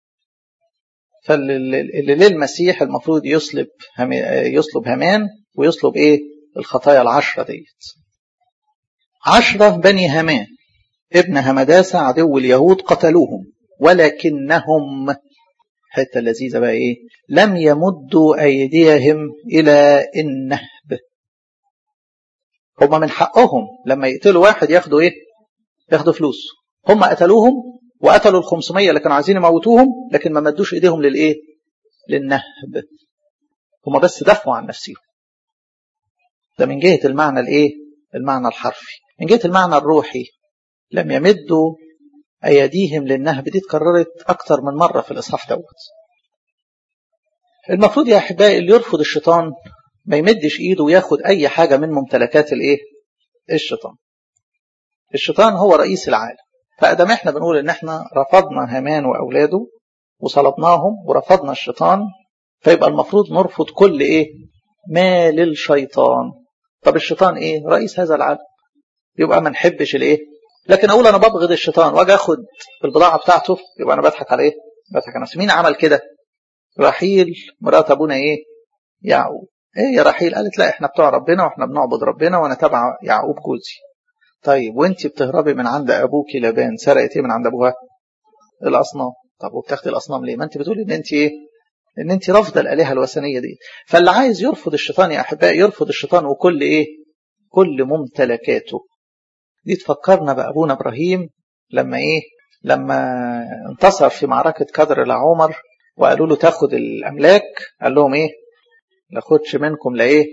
فاللي للمسيح المفروض يصلب هم يصلب همان ويصلب ايه الخطايا العشرة ديت عشرة بني همان ابن همداسة عدو اليهود قتلوهم ولكنهم حتة لذيذة بقى ايه لم يمدوا ايديهم الى النهب هما من حقهم لما يقتلوا واحد ياخدوا ايه ياخدوا فلوس هم قتلوهم وقتلوا ال 500 اللي كانوا عايزين يموتوهم لكن ما مدوش ايديهم للايه للنهب هم بس دافعوا عن نفسهم ده من جهه المعنى الايه المعنى الحرفي من جهه المعنى الروحي لم يمدوا ايديهم للنهب دي اتكررت اكتر من مره في الاصحاح دوت المفروض يا احبائي اللي يرفض الشيطان ما يمدش ايده وياخد اي حاجه من ممتلكات الايه الشيطان الشيطان هو رئيس العالم فادام احنا بنقول ان احنا رفضنا هامان واولاده وصلبناهم ورفضنا الشيطان فيبقى المفروض نرفض كل ايه ما للشيطان طب الشيطان ايه رئيس هذا العالم يبقى ما نحبش الايه لكن اقول انا ببغض الشيطان واجي اخد البضاعه بتاعته يبقى انا بضحك على ايه بضحك على نفسي مين عمل كده رحيل مرات ابونا ايه يعقوب ايه يا رحيل قالت لا احنا بتوع ربنا واحنا بنعبد ربنا وانا تبع يعقوب جوزي طيب وانت بتهربي من عند ابوك لبان سرقت ايه من عند ابوها الاصنام طب وبتاخدي الاصنام ليه ما انت بتقولي ان انت ايه ان انت رافضه الالهه الوثنيه دي فاللي عايز يرفض الشيطان يا احبائي يرفض الشيطان وكل ايه كل ممتلكاته دي تفكرنا بابونا ابراهيم لما ايه لما انتصر في معركه كدر العمر وقالوا له تاخد الاملاك قال لهم ايه لا خدش منكم لا ايه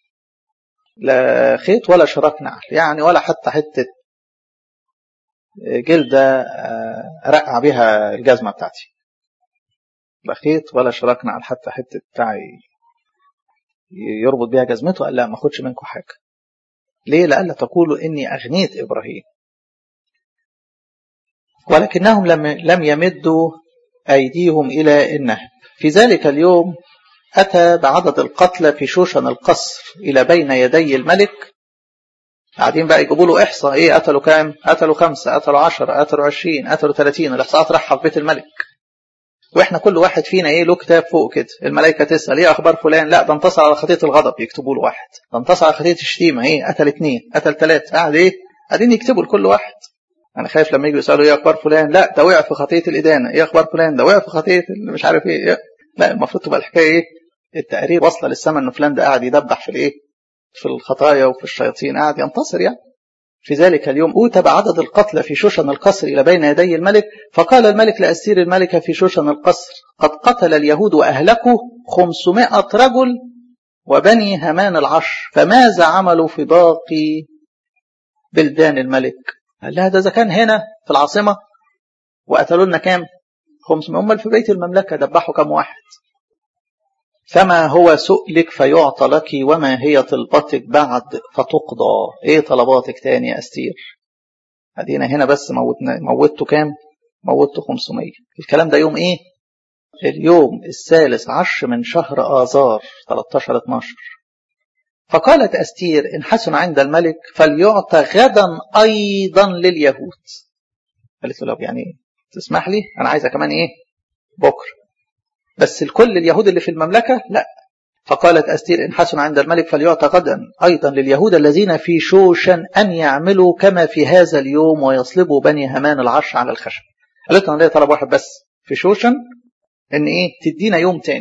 لا خيط ولا شراك نعل يعني ولا حتى حتة جلدة أرقع بها الجزمة بتاعتي لا خيط ولا شراك نعل حتى حتة بتاعي يربط بها جزمته قال لا ما اخدش منكم حاجة ليه لألا تقولوا إني أغنيت إبراهيم ولكنهم لم لم يمدوا أيديهم إلى النهب في ذلك اليوم أتى بعدد القتلى في شوشن القصر إلى بين يدي الملك قاعدين بقى يجيبوا له إحصاء إيه قتلوا كام؟ قتلوا خمسة قتلوا عشرة قتلوا عشرين قتلوا ثلاثين الإحصاءات راحة في بيت الملك وإحنا كل واحد فينا إيه له كتاب فوق كده الملائكة تسأل إيه أخبار فلان لا ده انتصر على خطية الغضب يكتبوا له واحد ده انتصر على خطية الشتيمة إيه قتل اثنين قتل ثلاثة قاعد إيه قاعدين يكتبوا لكل واحد أنا خايف لما يجوا يسألوا إيه أخبار فلان لا ده وقع في خطية الإدانة إيه أخبار فلان ده وقع في خطية مش عارف إيه, إيه. لا المفروض تبقى الحكاية إيه التقرير واصله للسماء ان فلان ده قاعد يدبح في الايه في الخطايا وفي الشياطين قاعد ينتصر يعني في ذلك اليوم أوتى بعدد القتلى في شوشن القصر إلى بين يدي الملك فقال الملك لأسير الملكة في شوشن القصر قد قتل اليهود وأهلكوا خمسمائة رجل وبني همان العشر فماذا عملوا في باقي بلدان الملك قال لها ده إذا كان هنا في العاصمة وقتلوا لنا كام 500 هم في بيت المملكة دبحوا كام واحد فما هو سؤلك فيعطى لك وما هي طلبتك بعد فتقضى ايه طلباتك تاني يا استير ادينا هنا بس موتنا موتته كام موتته 500 الكلام ده يوم ايه اليوم الثالث عشر من شهر آذار 13 12 فقالت أستير إن حسن عند الملك فليعطى غدا أيضا لليهود قالت له يعني تسمح لي أنا عايزة كمان إيه بكرة بس الكل اليهود اللي في المملكة لا فقالت أستير إن حسن عند الملك فليعطى غدا أيضا لليهود الذين في شوشن أن يعملوا كما في هذا اليوم ويصلبوا بني همان العرش على الخشب قالت له أنا ليا طلب واحد بس في شوشن إن إيه تدينا يوم تاني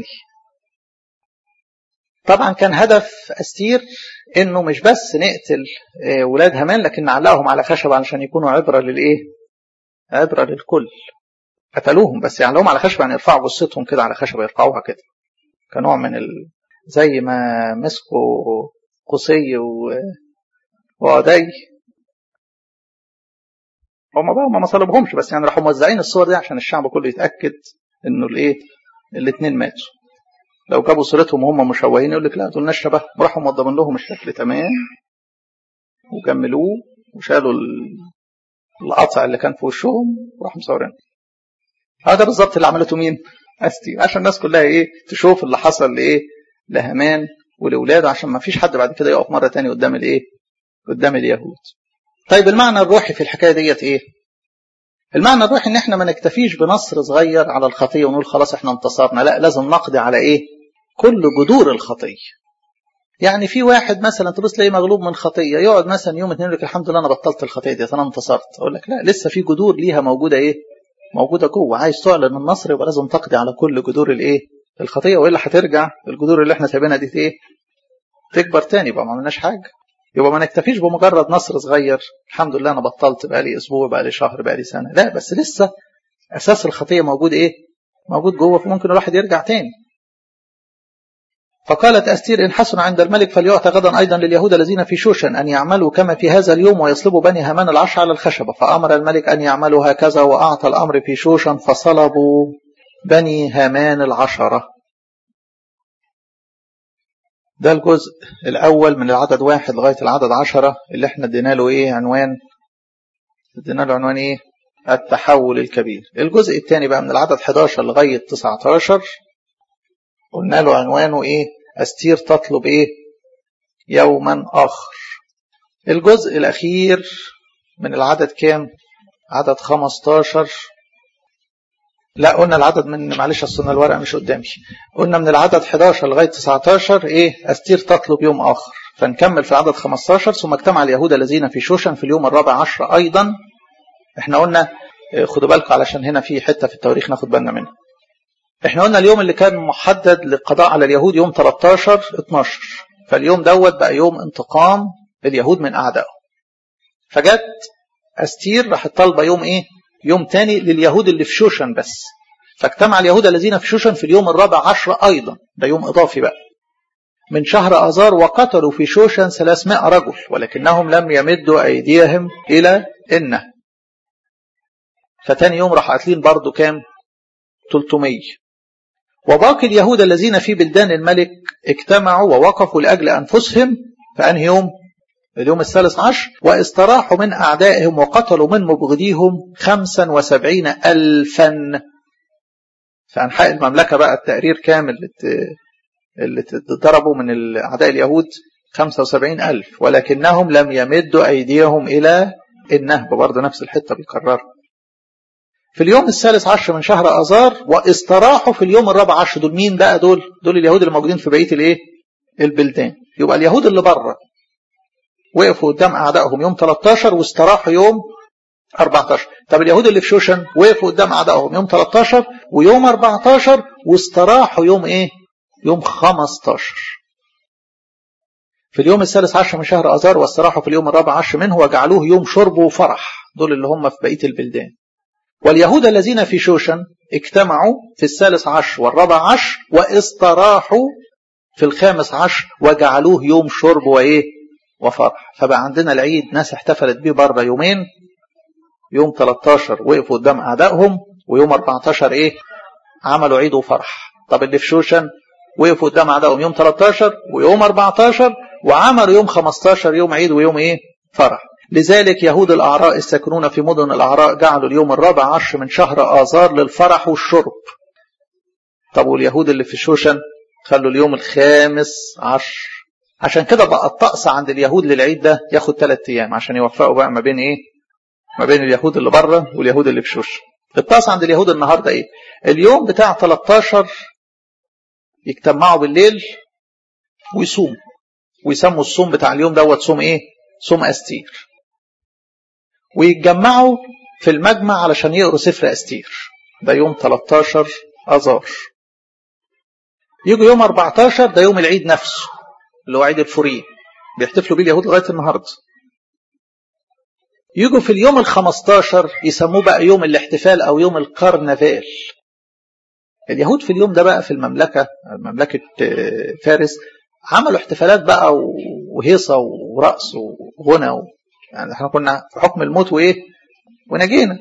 طبعا كان هدف أستير إنه مش بس نقتل ولاد همان لكن نعلقهم على خشب علشان يكونوا عبرة للإيه عبرة للكل قتلوهم بس يعلقوهم على خشب يعني يرفعوا جثتهم كده على خشبة يرفعوها كده كنوع من ال... زي ما مسكوا قصي و... وعدي هم بقى ما صلبهمش بس يعني راحوا موزعين الصور دي عشان الشعب كله يتاكد انه الايه الاثنين ماتوا لو جابوا صورتهم وهم مشوهين يقول لك لا دول ناس شبه وراحوا موضبين لهم الشكل تمام وجملوه وشالوا القطع اللي كان في وشهم وراحوا مصورين هذا بالظبط اللي عملته مين؟ استي عشان الناس كلها ايه تشوف اللي حصل لايه؟ لهمان ولاولاده عشان ما فيش حد بعد كده يقف مره تاني قدام الايه؟ قدام اليهود. طيب المعنى الروحي في الحكايه ديت ايه؟ المعنى الروحي ان احنا ما نكتفيش بنصر صغير على الخطيه ونقول خلاص احنا انتصرنا، لا لازم نقضي على ايه؟ كل جذور الخطيه. يعني في واحد مثلا تبص تلاقيه مغلوب من خطيه يقعد مثلا يوم اتنين يقول لك الحمد لله انا بطلت الخطيه دي انا انتصرت اقول لك لا لسه في جذور ليها موجوده ايه؟ موجوده جوه عايز تعلن النصر يبقى لازم تقضي على كل جذور الايه؟ الخطيه والا هترجع الجذور اللي احنا سايبينها دي ايه؟ تكبر تاني يبقى ما عملناش حاجه يبقى ما نكتفيش بمجرد نصر صغير الحمد لله انا بطلت بقى لي اسبوع بقى لي شهر بقى لي سنه لا بس لسه اساس الخطيه موجود ايه؟ موجود جوه فممكن الواحد يرجع تاني فقالت أستير إن حسن عند الملك فليعطى غدا أيضا لليهود الذين في شوشن أن يعملوا كما في هذا اليوم ويصلبوا بني هامان العش على الخشبة فأمر الملك أن يعملوا هكذا وأعطى الأمر في شوشن فصلبوا بني هامان العشرة ده الجزء الأول من العدد واحد لغاية العدد عشرة اللي احنا ادينا له ايه عنوان ادينا له عنوان ايه التحول الكبير الجزء الثاني بقى من العدد 11 لغاية 19 قلنا له عنوانه ايه استير تطلب ايه يوما اخر الجزء الاخير من العدد كام عدد 15 لا قلنا العدد من معلش اصل الورقه مش قدامي قلنا من العدد 11 لغايه 19 ايه استير تطلب يوم اخر فنكمل في العدد 15 ثم اجتمع اليهود الذين في شوشن في اليوم الرابع عشر ايضا احنا قلنا خدوا بالكم علشان هنا في حته في التواريخ ناخد بالنا منها احنا قلنا اليوم اللي كان محدد للقضاء على اليهود يوم 13 12 فاليوم دوت بقى يوم انتقام اليهود من اعدائهم فجت استير راحت طالبه يوم ايه يوم تاني لليهود اللي في شوشن بس فاجتمع اليهود الذين في شوشن في اليوم الرابع عشر ايضا ده يوم اضافي بقى من شهر اذار وقتلوا في شوشن 300 رجل ولكنهم لم يمدوا ايديهم الى انه فتاني يوم راح قاتلين برضه كام 300 وباقي اليهود الذين في بلدان الملك اجتمعوا ووقفوا لأجل أنفسهم فأنهي يوم اليوم الثالث عشر واستراحوا من أعدائهم وقتلوا من مبغضيهم خمسا وسبعين ألفا في أنحاء المملكة بقى التقرير كامل اللي ضربوا من أعداء اليهود خمسة وسبعين ألف ولكنهم لم يمدوا أيديهم إلى النهب برضه نفس الحتة بيكررها في اليوم الثالث عشر من شهر أذار واستراحوا في اليوم الرابع عشر دول مين بقى دول دول اليهود اللي موجودين في بقية الايه البلدان يبقى اليهود اللي بره وقفوا قدام أعدائهم يوم 13 واستراحوا يوم 14 طب اليهود اللي في شوشن وقفوا قدام أعدائهم يوم 13 ويوم 14 واستراحوا يوم ايه يوم 15 في اليوم الثالث عشر من شهر أذار واستراحوا في اليوم الرابع عشر منه وجعلوه يوم شرب وفرح دول اللي هم في بقية البلدان واليهود الذين في شوشن اجتمعوا في الثالث عشر والرابع عشر واستراحوا في الخامس عشر وجعلوه يوم شرب وايه وفرح فبقى عندنا العيد ناس احتفلت بيه بره يومين يوم 13 وقفوا قدام اعدائهم ويوم 14 ايه عملوا عيد وفرح طب اللي في شوشن وقفوا قدام اعدائهم يوم 13 ويوم 14 وعملوا يوم 15 يوم عيد ويوم ايه فرح لذلك يهود الاعراء الساكنون في مدن الاعراء جعلوا اليوم الرابع عشر من شهر اذار للفرح والشرب طب واليهود اللي في شوشن خلوا اليوم الخامس عشر عشان كده بقى الطقس عند اليهود للعيد ده ياخد ثلاث ايام عشان يوفقوا بقى ما بين ايه ما بين اليهود اللي بره واليهود اللي في شوشن الطقس عند اليهود النهارده ايه اليوم بتاع 13 يجتمعوا بالليل ويصوموا ويسموا الصوم بتاع اليوم دوت صوم ايه صوم استير ويتجمعوا في المجمع علشان يقروا سفر استير ده يوم 13 اذار يجوا يوم 14 ده يوم العيد نفسه اللي هو عيد الفورين بيحتفلوا بيه اليهود لغايه النهارده يجوا في اليوم ال 15 يسموه بقى يوم الاحتفال او يوم الكرنفال اليهود في اليوم ده بقى في المملكه مملكه فارس عملوا احتفالات بقى وهيصه ورقص وغنى و... يعني احنا كنا في حكم الموت وايه ونجينا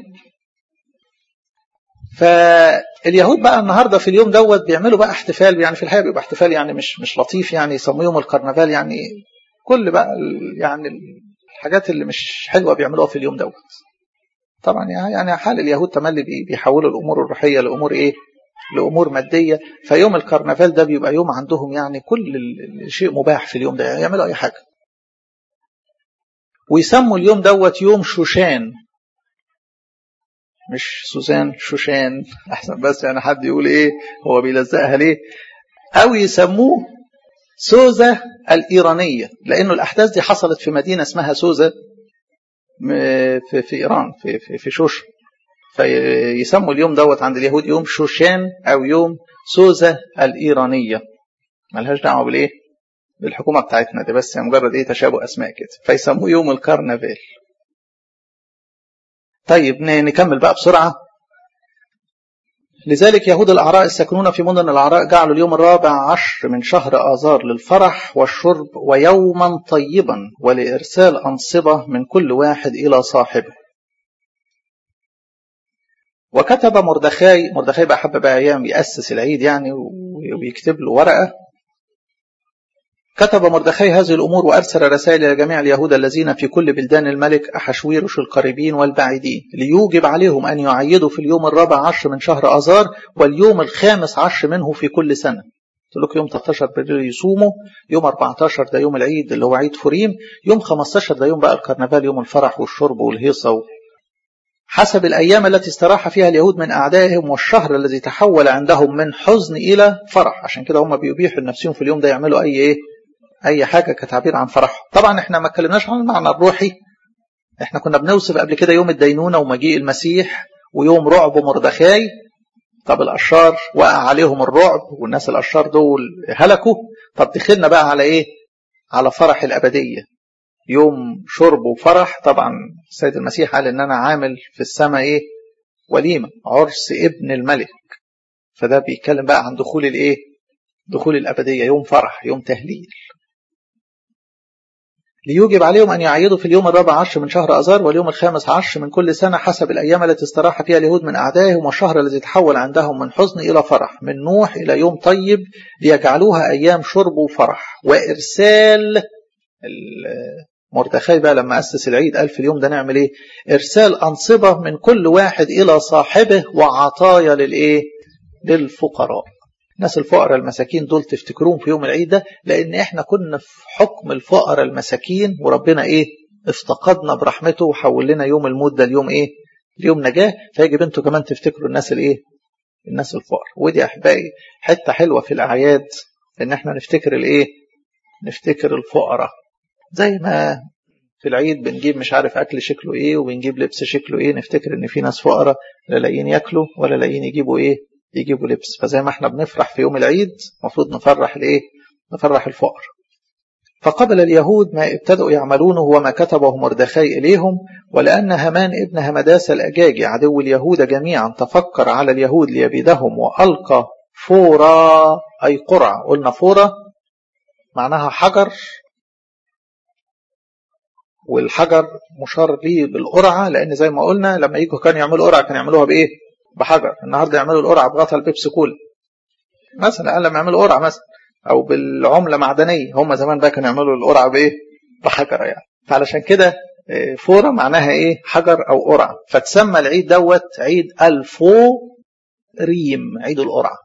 فاليهود بقى النهارده في اليوم دوت بيعملوا بقى احتفال يعني في الحقيقه بيبقى احتفال يعني مش مش لطيف يعني يسموه يوم الكرنفال يعني كل بقى يعني الحاجات اللي مش حلوه بيعملوها في اليوم دوت طبعا يعني حال اليهود تملي بيحولوا الامور الروحيه لامور ايه لامور ماديه فيوم الكرنفال ده بيبقى يوم عندهم يعني كل شيء مباح في اليوم ده يعملوا اي حاجه ويسموا اليوم دوت يوم شوشان مش سوزان شوشان احسن بس يعني حد يقول ايه هو بيلزقها ليه او يسموه سوزة الإيرانية لأنه الأحداث دي حصلت في مدينة اسمها سوزة في, في إيران في, في, في شوش فيسموا اليوم دوت عند اليهود يوم شوشان أو يوم سوزة الإيرانية ملهاش دعوة بالإيه بالحكومة بتاعتنا دي بس مجرد إيه تشابه أسماء كده فيسموه يوم الكرنفال طيب نكمل بقى بسرعة لذلك يهود الأعراء الساكنون في مدن الأعراء جعلوا اليوم الرابع عشر من شهر آذار للفرح والشرب ويوما طيبا ولإرسال أنصبة من كل واحد إلى صاحبه وكتب مردخاي مردخاي بقى حب بقى أيام يأسس العيد يعني ويكتب له ورقة كتب مردخاي هذه الأمور وأرسل رسائل إلى جميع اليهود الذين في كل بلدان الملك أحشويرش القريبين والبعيدين ليوجب عليهم أن يعيدوا في اليوم الرابع عشر من شهر أذار واليوم الخامس عشر منه في كل سنة قلت لكم يوم 13 بالليل يصوموا يوم 14 ده يوم العيد اللي هو عيد فريم يوم 15 ده يوم بقى الكرنفال يوم الفرح والشرب والهيصة و... حسب الأيام التي استراح فيها اليهود من أعدائهم والشهر الذي تحول عندهم من حزن إلى فرح عشان كده هم بيبيحوا لنفسهم في اليوم ده يعملوا أي إيه اي حاجه كتعبير عن فرحهم طبعا احنا ما اتكلمناش عن المعنى الروحي احنا كنا بنوصف قبل كده يوم الدينونه ومجيء المسيح ويوم رعب مردخاي طب الاشرار وقع عليهم الرعب والناس الاشرار دول هلكوا طب دخلنا بقى على ايه على فرح الابديه يوم شرب وفرح طبعا السيد المسيح قال ان انا عامل في السماء ايه وليمه عرس ابن الملك فده بيتكلم بقى عن دخول الايه دخول الابديه يوم فرح يوم تهليل ليوجب عليهم أن يعيدوا في اليوم الرابع عشر من شهر أذار واليوم الخامس عشر من كل سنة حسب الأيام التي استراح فيها اليهود من أعدائهم والشهر الذي تحول عندهم من حزن إلى فرح من نوح إلى يوم طيب ليجعلوها أيام شرب وفرح وإرسال مردخاي بقى لما أسس العيد قال في اليوم ده نعمل إيه إرسال أنصبة من كل واحد إلى صاحبه وعطايا للإيه للفقراء الناس الفقراء المساكين دول تفتكروهم في يوم العيد ده لان احنا كنا في حكم الفقراء المساكين وربنا ايه افتقدنا برحمته وحول لنا يوم الموت ده اليوم ايه اليوم نجاه فيجب انتوا كمان تفتكروا الناس الايه الناس الفقراء ودي احبائي حته حلوه في الاعياد ان احنا نفتكر الايه نفتكر الفقراء زي ما في العيد بنجيب مش عارف اكل شكله ايه وبنجيب لبس شكله ايه نفتكر ان في ناس فقراء لا لاقيين ياكلوا ولا لاقيين يجيبوا ايه يجيبوا لبس فزي ما احنا بنفرح في يوم العيد المفروض نفرح الايه نفرح الفقر فقبل اليهود ما ابتدأوا يعملونه وما كتبه مردخاي إليهم ولأن همان ابن همداس الأجاجي عدو اليهود جميعا تفكر على اليهود ليبيدهم وألقى فورا أي قرع قلنا فورا معناها حجر والحجر مشار به بالقرعة لأن زي ما قلنا لما يجوا كانوا يعملوا قرعة كانوا يعملوها بإيه؟ بحجر النهارده يعملوا القرعه بغطا البيبسي كولا مثلا لما يعملوا قرعه مثلا او بالعمله معدنيه هم زمان بقى كانوا يعملوا القرعه بايه بحجره يعني فعلشان كده فوره معناها ايه حجر او قرعه فتسمى العيد دوت عيد الفو ريم عيد القرعه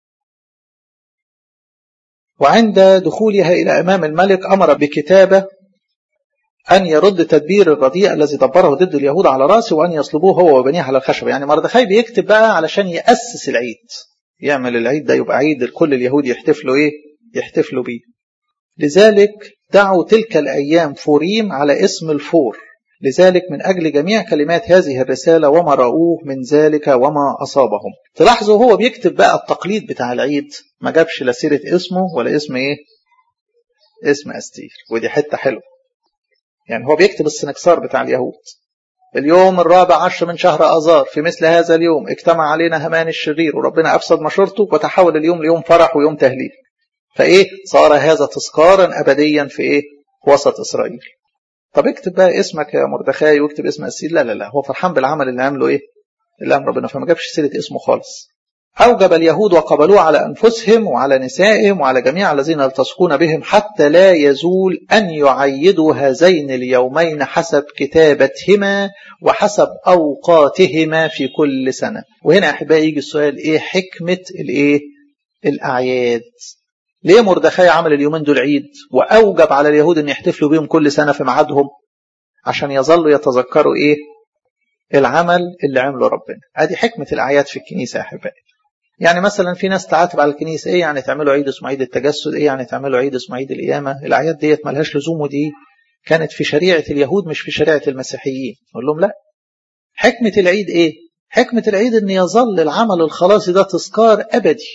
وعند دخولها الى امام الملك امر بكتابه أن يرد تدبير الرديء الذي دبره ضد اليهود على رأسه وأن يصلبوه هو وبنيه على الخشبة يعني مردخاي بيكتب بقى علشان يأسس العيد يعمل العيد ده يبقى عيد كل اليهود يحتفلوا إيه يحتفلوا بيه لذلك دعوا تلك الأيام فوريم على اسم الفور لذلك من أجل جميع كلمات هذه الرسالة وما رأوه من ذلك وما أصابهم تلاحظوا هو بيكتب بقى التقليد بتاع العيد ما جابش لا سيرة اسمه ولا اسم إيه اسم أستير ودي حتة حلوة يعني هو بيكتب السنكسار بتاع اليهود اليوم الرابع عشر من شهر أذار في مثل هذا اليوم اجتمع علينا همان الشرير وربنا أفسد مشورته وتحول اليوم ليوم فرح ويوم تهليل فإيه صار هذا تذكارا أبديا في إيه وسط إسرائيل طب اكتب بقى اسمك يا مردخاي واكتب اسم أسير لا لا لا هو فرحان بالعمل اللي عمله إيه اللي عمل ربنا فما جابش سيرة اسمه خالص أوجب اليهود وقبلوه على أنفسهم وعلى نسائهم وعلى جميع الذين يلتصقون بهم حتى لا يزول أن يعيدوا هذين اليومين حسب كتابتهما وحسب أوقاتهما في كل سنة وهنا أحبائي يجي السؤال إيه حكمة الإيه الأعياد ليه مردخاي عمل اليومين دول عيد وأوجب على اليهود أن يحتفلوا بهم كل سنة في ميعادهم عشان يظلوا يتذكروا إيه العمل اللي عمله ربنا ادي حكمة الأعياد في الكنيسة يا أحبائي يعني مثلا في ناس تعاتب على الكنيسة ايه يعني تعملوا عيد اسمه عيد التجسد ايه يعني تعملوا عيد اسمه عيد القيامة الاعياد ديت ملهاش لزوم ودي كانت في شريعة اليهود مش في شريعة المسيحيين اقول لهم لا حكمة العيد ايه حكمة العيد ان يظل العمل الخلاصي ده تذكار ابدي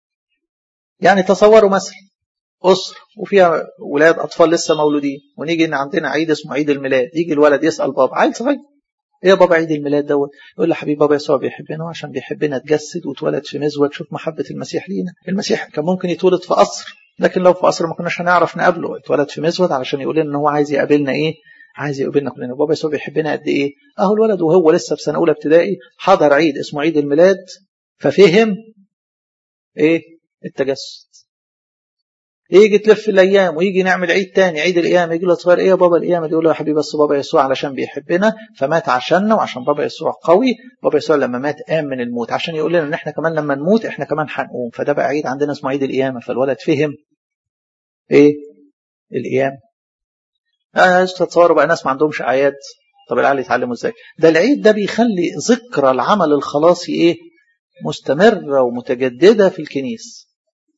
يعني تصوروا مثلا أسر وفيها ولاد أطفال لسه مولودين ونيجي إن عندنا عيد اسمه عيد الميلاد يجي الولد يسأل بابا عيل صغير ايه يا بابا عيد الميلاد دوت يقول له حبيبي بابا يسوع بيحبنا عشان بيحبنا اتجسد واتولد في مزود شوف محبه المسيح لينا المسيح كان ممكن يتولد في قصر لكن لو في قصر ما كناش هنعرف نقابله اتولد في مزود علشان يقول لنا ان هو عايز يقابلنا ايه عايز يقابلنا كلنا بابا يسوع بيحبنا قد ايه اهو الولد وهو لسه في سنه اولى ابتدائي حضر عيد اسمه عيد الميلاد ففهم ايه التجسد يجي تلف الايام ويجي نعمل عيد تاني عيد القيامه يجي له صغير ايه يا بابا القيامه يقول له يا حبيبي بس بابا يسوع علشان بيحبنا فمات عشاننا وعشان بابا يسوع قوي بابا يسوع لما مات قام من الموت عشان يقول لنا ان احنا كمان لما نموت احنا كمان هنقوم فده بقى عيد عندنا اسمه عيد القيامه فالولد فهم ايه القيامه آه تتصوروا بقى ناس ما عندهمش اعياد طب العيال يتعلموا ازاي ده العيد ده بيخلي ذكرى العمل الخلاصي ايه مستمره ومتجدده في الكنيسه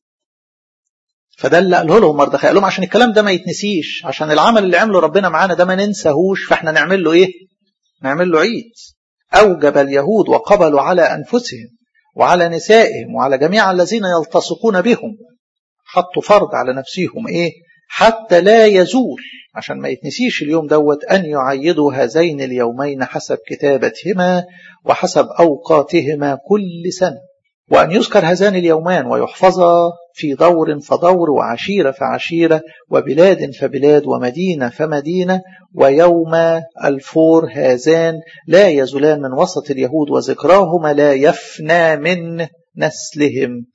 فده اللي قاله لهم مردخاي قال لهم عشان الكلام ده ما يتنسيش عشان العمل اللي عمله ربنا معانا ده ما ننساهوش فاحنا نعمل له ايه نعمل له عيد اوجب اليهود وقبلوا على انفسهم وعلى نسائهم وعلى جميع الذين يلتصقون بهم حطوا فرض على نفسهم ايه حتى لا يزول عشان ما يتنسيش اليوم دوت أن يعيدوا هذين اليومين حسب كتابتهما وحسب أوقاتهما كل سنة وأن يذكر هذان اليومان ويحفظا في دور فدور وعشيرة فعشيرة وبلاد فبلاد ومدينة فمدينة ويوم الفور هذان لا يزولان من وسط اليهود وذكراهما لا يفنى من نسلهم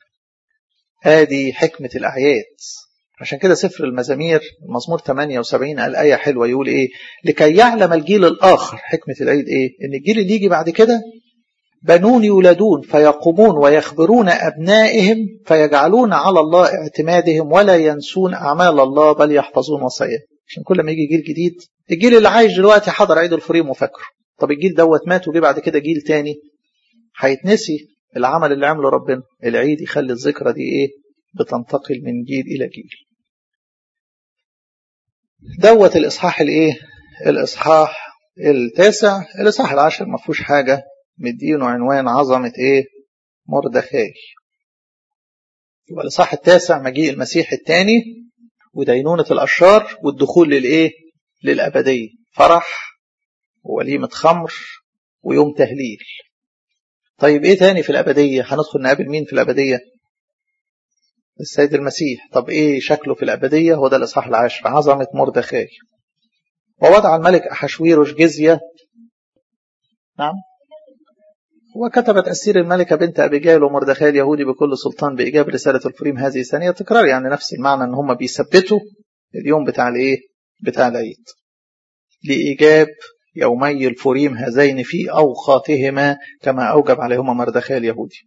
هذه حكمة الأعياد عشان كده سفر المزامير المزمور 78 قال آية حلوة يقول إيه لكي يعلم الجيل الآخر حكمة العيد إيه إن الجيل اللي يجي بعد كده بنون يولدون فيقومون ويخبرون أبنائهم فيجعلون على الله اعتمادهم ولا ينسون أعمال الله بل يحفظون وصاياه عشان كل ما يجي جيل جديد الجيل اللي عايش دلوقتي حضر عيد الفريم وفاكره طب الجيل دوت مات وجي بعد كده جيل تاني هيتنسي العمل اللي عمله ربنا العيد يخلي الذكرى دي ايه بتنتقل من جيل الى جيل دوت الاصحاح الايه الاصحاح التاسع الاصحاح العاشر ما فيهوش حاجه مدينه عنوان عظمه ايه مردخاي يبقى الاصحاح التاسع مجيء المسيح الثاني ودينونه الاشرار والدخول للايه للابديه فرح ووليمه خمر ويوم تهليل طيب ايه تاني في الابديه هندخل نقابل مين في الابديه السيد المسيح طب ايه شكله في الابديه هو ده الاصحاح العاشر عظمه مردخاي ووضع الملك احشويروش جزيه نعم وكتبت أستير الملكة بنت أبيجيل ومردخاي اليهودي بكل سلطان بإجابة رسالة الفريم هذه ثانية تكرار يعني نفس المعنى إن هم بيثبتوا اليوم بتاع الإيه؟ بتاع العيد. لإيجاب يومي الفريم هذين في أوقاتهما كما أوجب عليهما مردخاي اليهودي.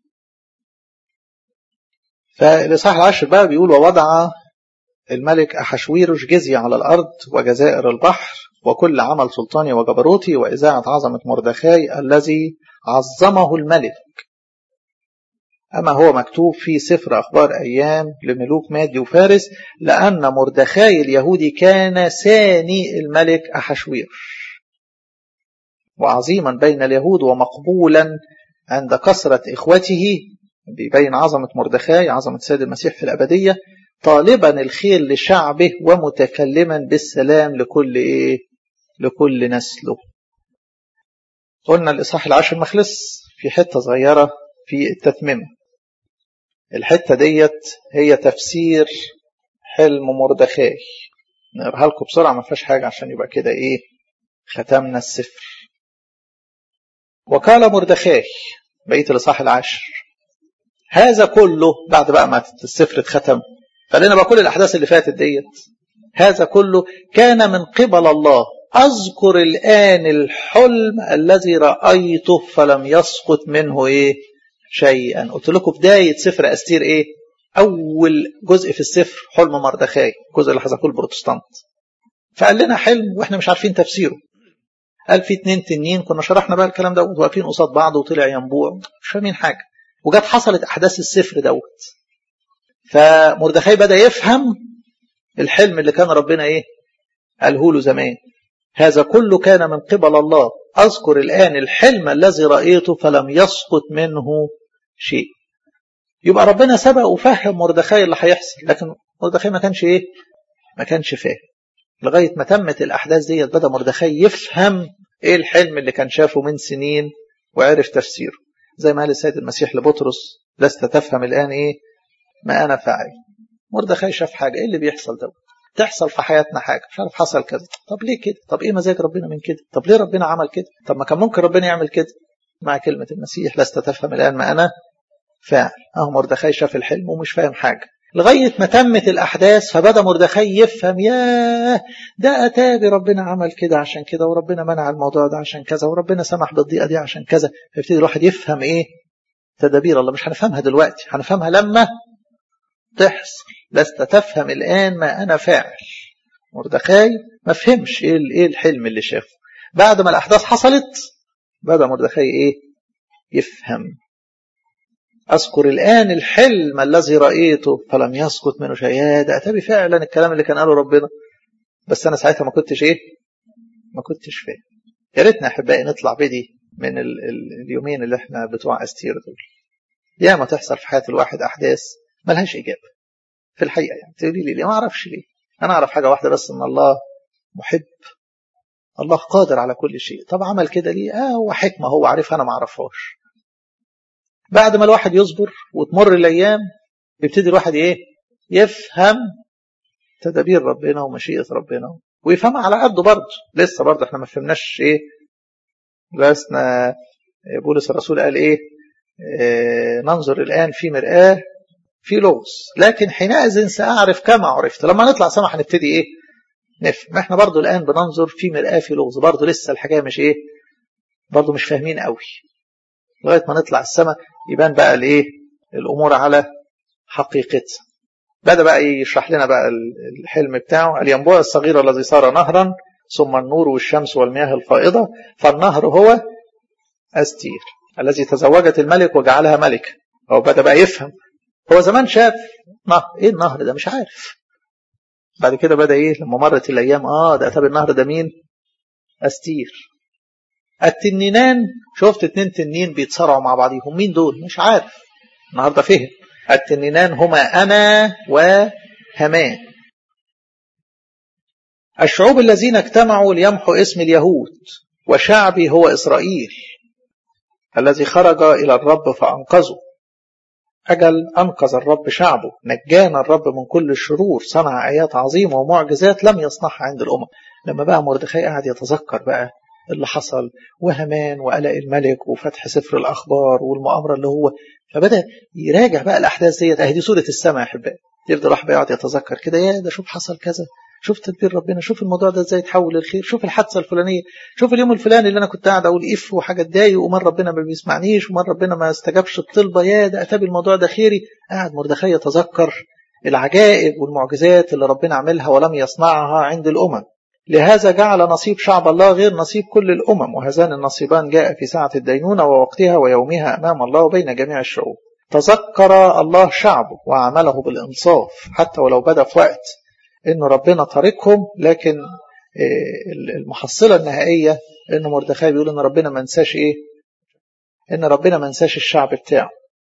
فالإصحاح العاشر بقى بيقول ووضع الملك أحشويرش جزية على الأرض وجزائر البحر وكل عمل سلطاني وجبروتي وإذاعة عظمة مردخاي الذي عظمه الملك أما هو مكتوب في سفر أخبار أيام لملوك مادي وفارس لأن مردخاي اليهودي كان ثاني الملك أحشويرش وعظيما بين اليهود ومقبولا عند كثرة إخوته بيبين عظمة مردخاي عظمة سيد المسيح في الأبدية طالبا الخير لشعبه ومتكلما بالسلام لكل إيه؟ لكل نسله قلنا الإصحاح العاشر مخلص في حتة صغيرة في التتميمة الحتة ديت هي تفسير حلم مردخاي نقراها لكم بسرعة ما فيهاش حاجة عشان يبقى كده إيه ختمنا السفر وقال مردخاي بقية الإصحاح العاشر هذا كله بعد بقى ما السفر اتختم فلنا بقى كل الأحداث اللي فاتت ديت هذا كله كان من قبل الله أذكر الآن الحلم الذي رأيته فلم يسقط منه إيه شيئا قلت لكم بداية سفر أستير إيه أول جزء في السفر حلم مردخاي الجزء اللي حذفوه البروتستانت فقال لنا حلم وإحنا مش عارفين تفسيره قال في اتنين تنين كنا شرحنا بقى الكلام ده واقفين قصاد بعض وطلع ينبوع مش فاهمين حاجة وجت حصلت أحداث السفر دوت فمردخاي بدأ يفهم الحلم اللي كان ربنا إيه قاله له زمان هذا كله كان من قبل الله أذكر الآن الحلم الذي رأيته فلم يسقط منه شيء يبقى ربنا سبق وفهم مردخاي اللي هيحصل لكن مردخاي ما كانش إيه ما كانش فاهم لغاية ما تمت الأحداث ديت بدأ مردخاي يفهم إيه الحلم اللي كان شافه من سنين وعرف تفسيره زي ما قال السيد المسيح لبطرس لست تفهم الآن إيه ما أنا فاعل مردخاي شاف حاجة إيه اللي بيحصل ده تحصل في حياتنا حاجة مش عارف حصل كذا طب ليه كده طب إيه مزاج ربنا من كده طب ليه ربنا عمل كده طب ما كان ممكن ربنا يعمل كده مع كلمة المسيح لست تفهم الآن ما أنا فاعل أهو مردخاي شاف الحلم ومش فاهم حاجة لغاية ما تمت الأحداث فبدأ مردخاي يفهم ياه ده أتابي ربنا عمل كده عشان كده وربنا منع الموضوع ده عشان كذا وربنا سمح بالضيقة دي عشان كذا فيبتدي الواحد يفهم إيه تدابير الله مش هنفهمها دلوقتي هنفهمها لما تحصل لست تفهم الآن ما أنا فاعل مردخاي ما فهمش إيه إيه الحلم اللي شافه بعد ما الأحداث حصلت بدأ مردخاي إيه يفهم أذكر الآن الحلم الذي رأيته فلم يسقط منه شيء يا ده أتبي فعلا الكلام اللي كان قاله ربنا بس أنا ساعتها ما كنتش إيه ما كنتش فاهم يا ريتنا أحبائي نطلع بدي من ال ال اليومين اللي احنا بتوع أستير دول يا ما تحصل في حياة الواحد أحداث ملهاش إجابة في الحقيقة يعني تقولي لي ليه ما أعرفش ليه أنا أعرف حاجة واحدة بس إن الله محب الله قادر على كل شيء طب عمل كده ليه آه هو حكمة هو عارفها أنا ما أعرفهاش بعد ما الواحد يصبر وتمر الأيام يبتدي الواحد إيه يفهم تدابير ربنا ومشيئة ربنا ويفهمها على قده برضه لسه برضه احنا ما فهمناش ايه لسنا بولس الرسول قال ايه اه ننظر الآن في مرآة في لغز لكن حينئذ سأعرف كما عرفت لما نطلع سما هنبتدي ايه نفهم احنا برضو الآن بننظر في مرآة في لغز برضو لسه الحكاية مش ايه برضو مش فاهمين قوي لغاية ما نطلع السما يبان بقى الايه الأمور على حقيقتها بدأ بقى يشرح لنا بقى الحلم بتاعه الينبوع الصغير الذي صار نهرا ثم النور والشمس والمياه الفائضة فالنهر هو أستير الذي تزوجت الملك وجعلها ملكة هو بدأ بقى يفهم هو زمان شاف نهر ايه النهر ده مش عارف بعد كده بدأ ايه لما مرت الايام اه ده اتابع النهر ده مين استير التنينان شفت اتنين تنين بيتصارعوا مع بعضهم مين دول مش عارف النهارده فهم التنينان هما انا وهمان الشعوب الذين اجتمعوا ليمحوا اسم اليهود وشعبي هو اسرائيل الذي خرج الى الرب فانقذه أجل أنقذ الرب شعبه نجانا الرب من كل الشرور صنع آيات عظيمة ومعجزات لم يصنعها عند الأمم لما بقى مردخاي قاعد يتذكر بقى اللي حصل وهمان وقلق الملك وفتح سفر الأخبار والمؤامرة اللي هو فبدأ يراجع بقى الأحداث ديت أهي دي سورة السماء يا أحبائي يفضل واحد يقعد يتذكر كده يا ده شوف حصل كذا شوف تدبير ربنا شوف الموضوع ده ازاي يتحول للخير شوف الحادثه الفلانيه شوف اليوم الفلاني اللي انا كنت قاعد اقول اف وحاجه تضايق ومره ربنا ما بيسمعنيش ومره ربنا ما استجابش الطلبه يا ده اتابي الموضوع ده خيري قاعد مردخي يتذكر العجائب والمعجزات اللي ربنا عملها ولم يصنعها عند الامم لهذا جعل نصيب شعب الله غير نصيب كل الامم وهذان النصيبان جاء في ساعه الدينونه ووقتها ويومها امام الله وبين جميع الشعوب تذكر الله شعبه وعمله بالانصاف حتى ولو بدا في وقت انه ربنا طارقهم لكن المحصله النهائيه ان مردخاي بيقول ان ربنا ما نساش ايه ان ربنا ما نساش الشعب بتاعه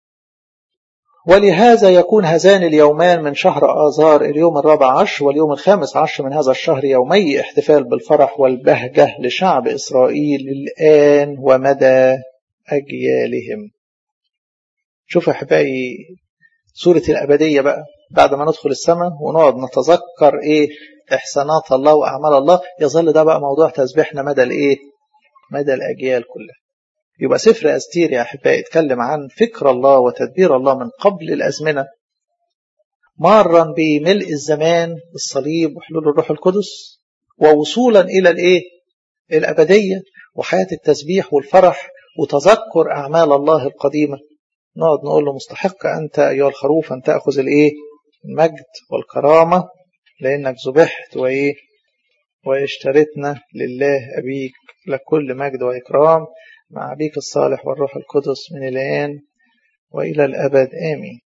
ولهذا يكون هذان اليومان من شهر آذار اليوم الرابع عشر واليوم الخامس عشر من هذا الشهر يومي احتفال بالفرح والبهجة لشعب إسرائيل الآن ومدى أجيالهم شوفوا أحبائي سورة الأبدية بقى بعد ما ندخل السماء ونقعد نتذكر إيه إحسانات الله وأعمال الله يظل ده بقى موضوع تسبيحنا مدى الإيه مدى الأجيال كلها يبقى سفر أستير يا أحبائي يتكلم عن فكر الله وتدبير الله من قبل الأزمنة مارا بملء الزمان الصليب وحلول الروح القدس ووصولا إلى الإيه الأبدية وحياة التسبيح والفرح وتذكر أعمال الله القديمة نقعد نقول له مستحق أنت أيها الخروف أن تأخذ الإيه المجد والكرامة لأنك ذبحت وإيه واشتريتنا لله أبيك لك كل مجد وإكرام مع أبيك الصالح والروح القدس من الآن وإلى الأبد آمين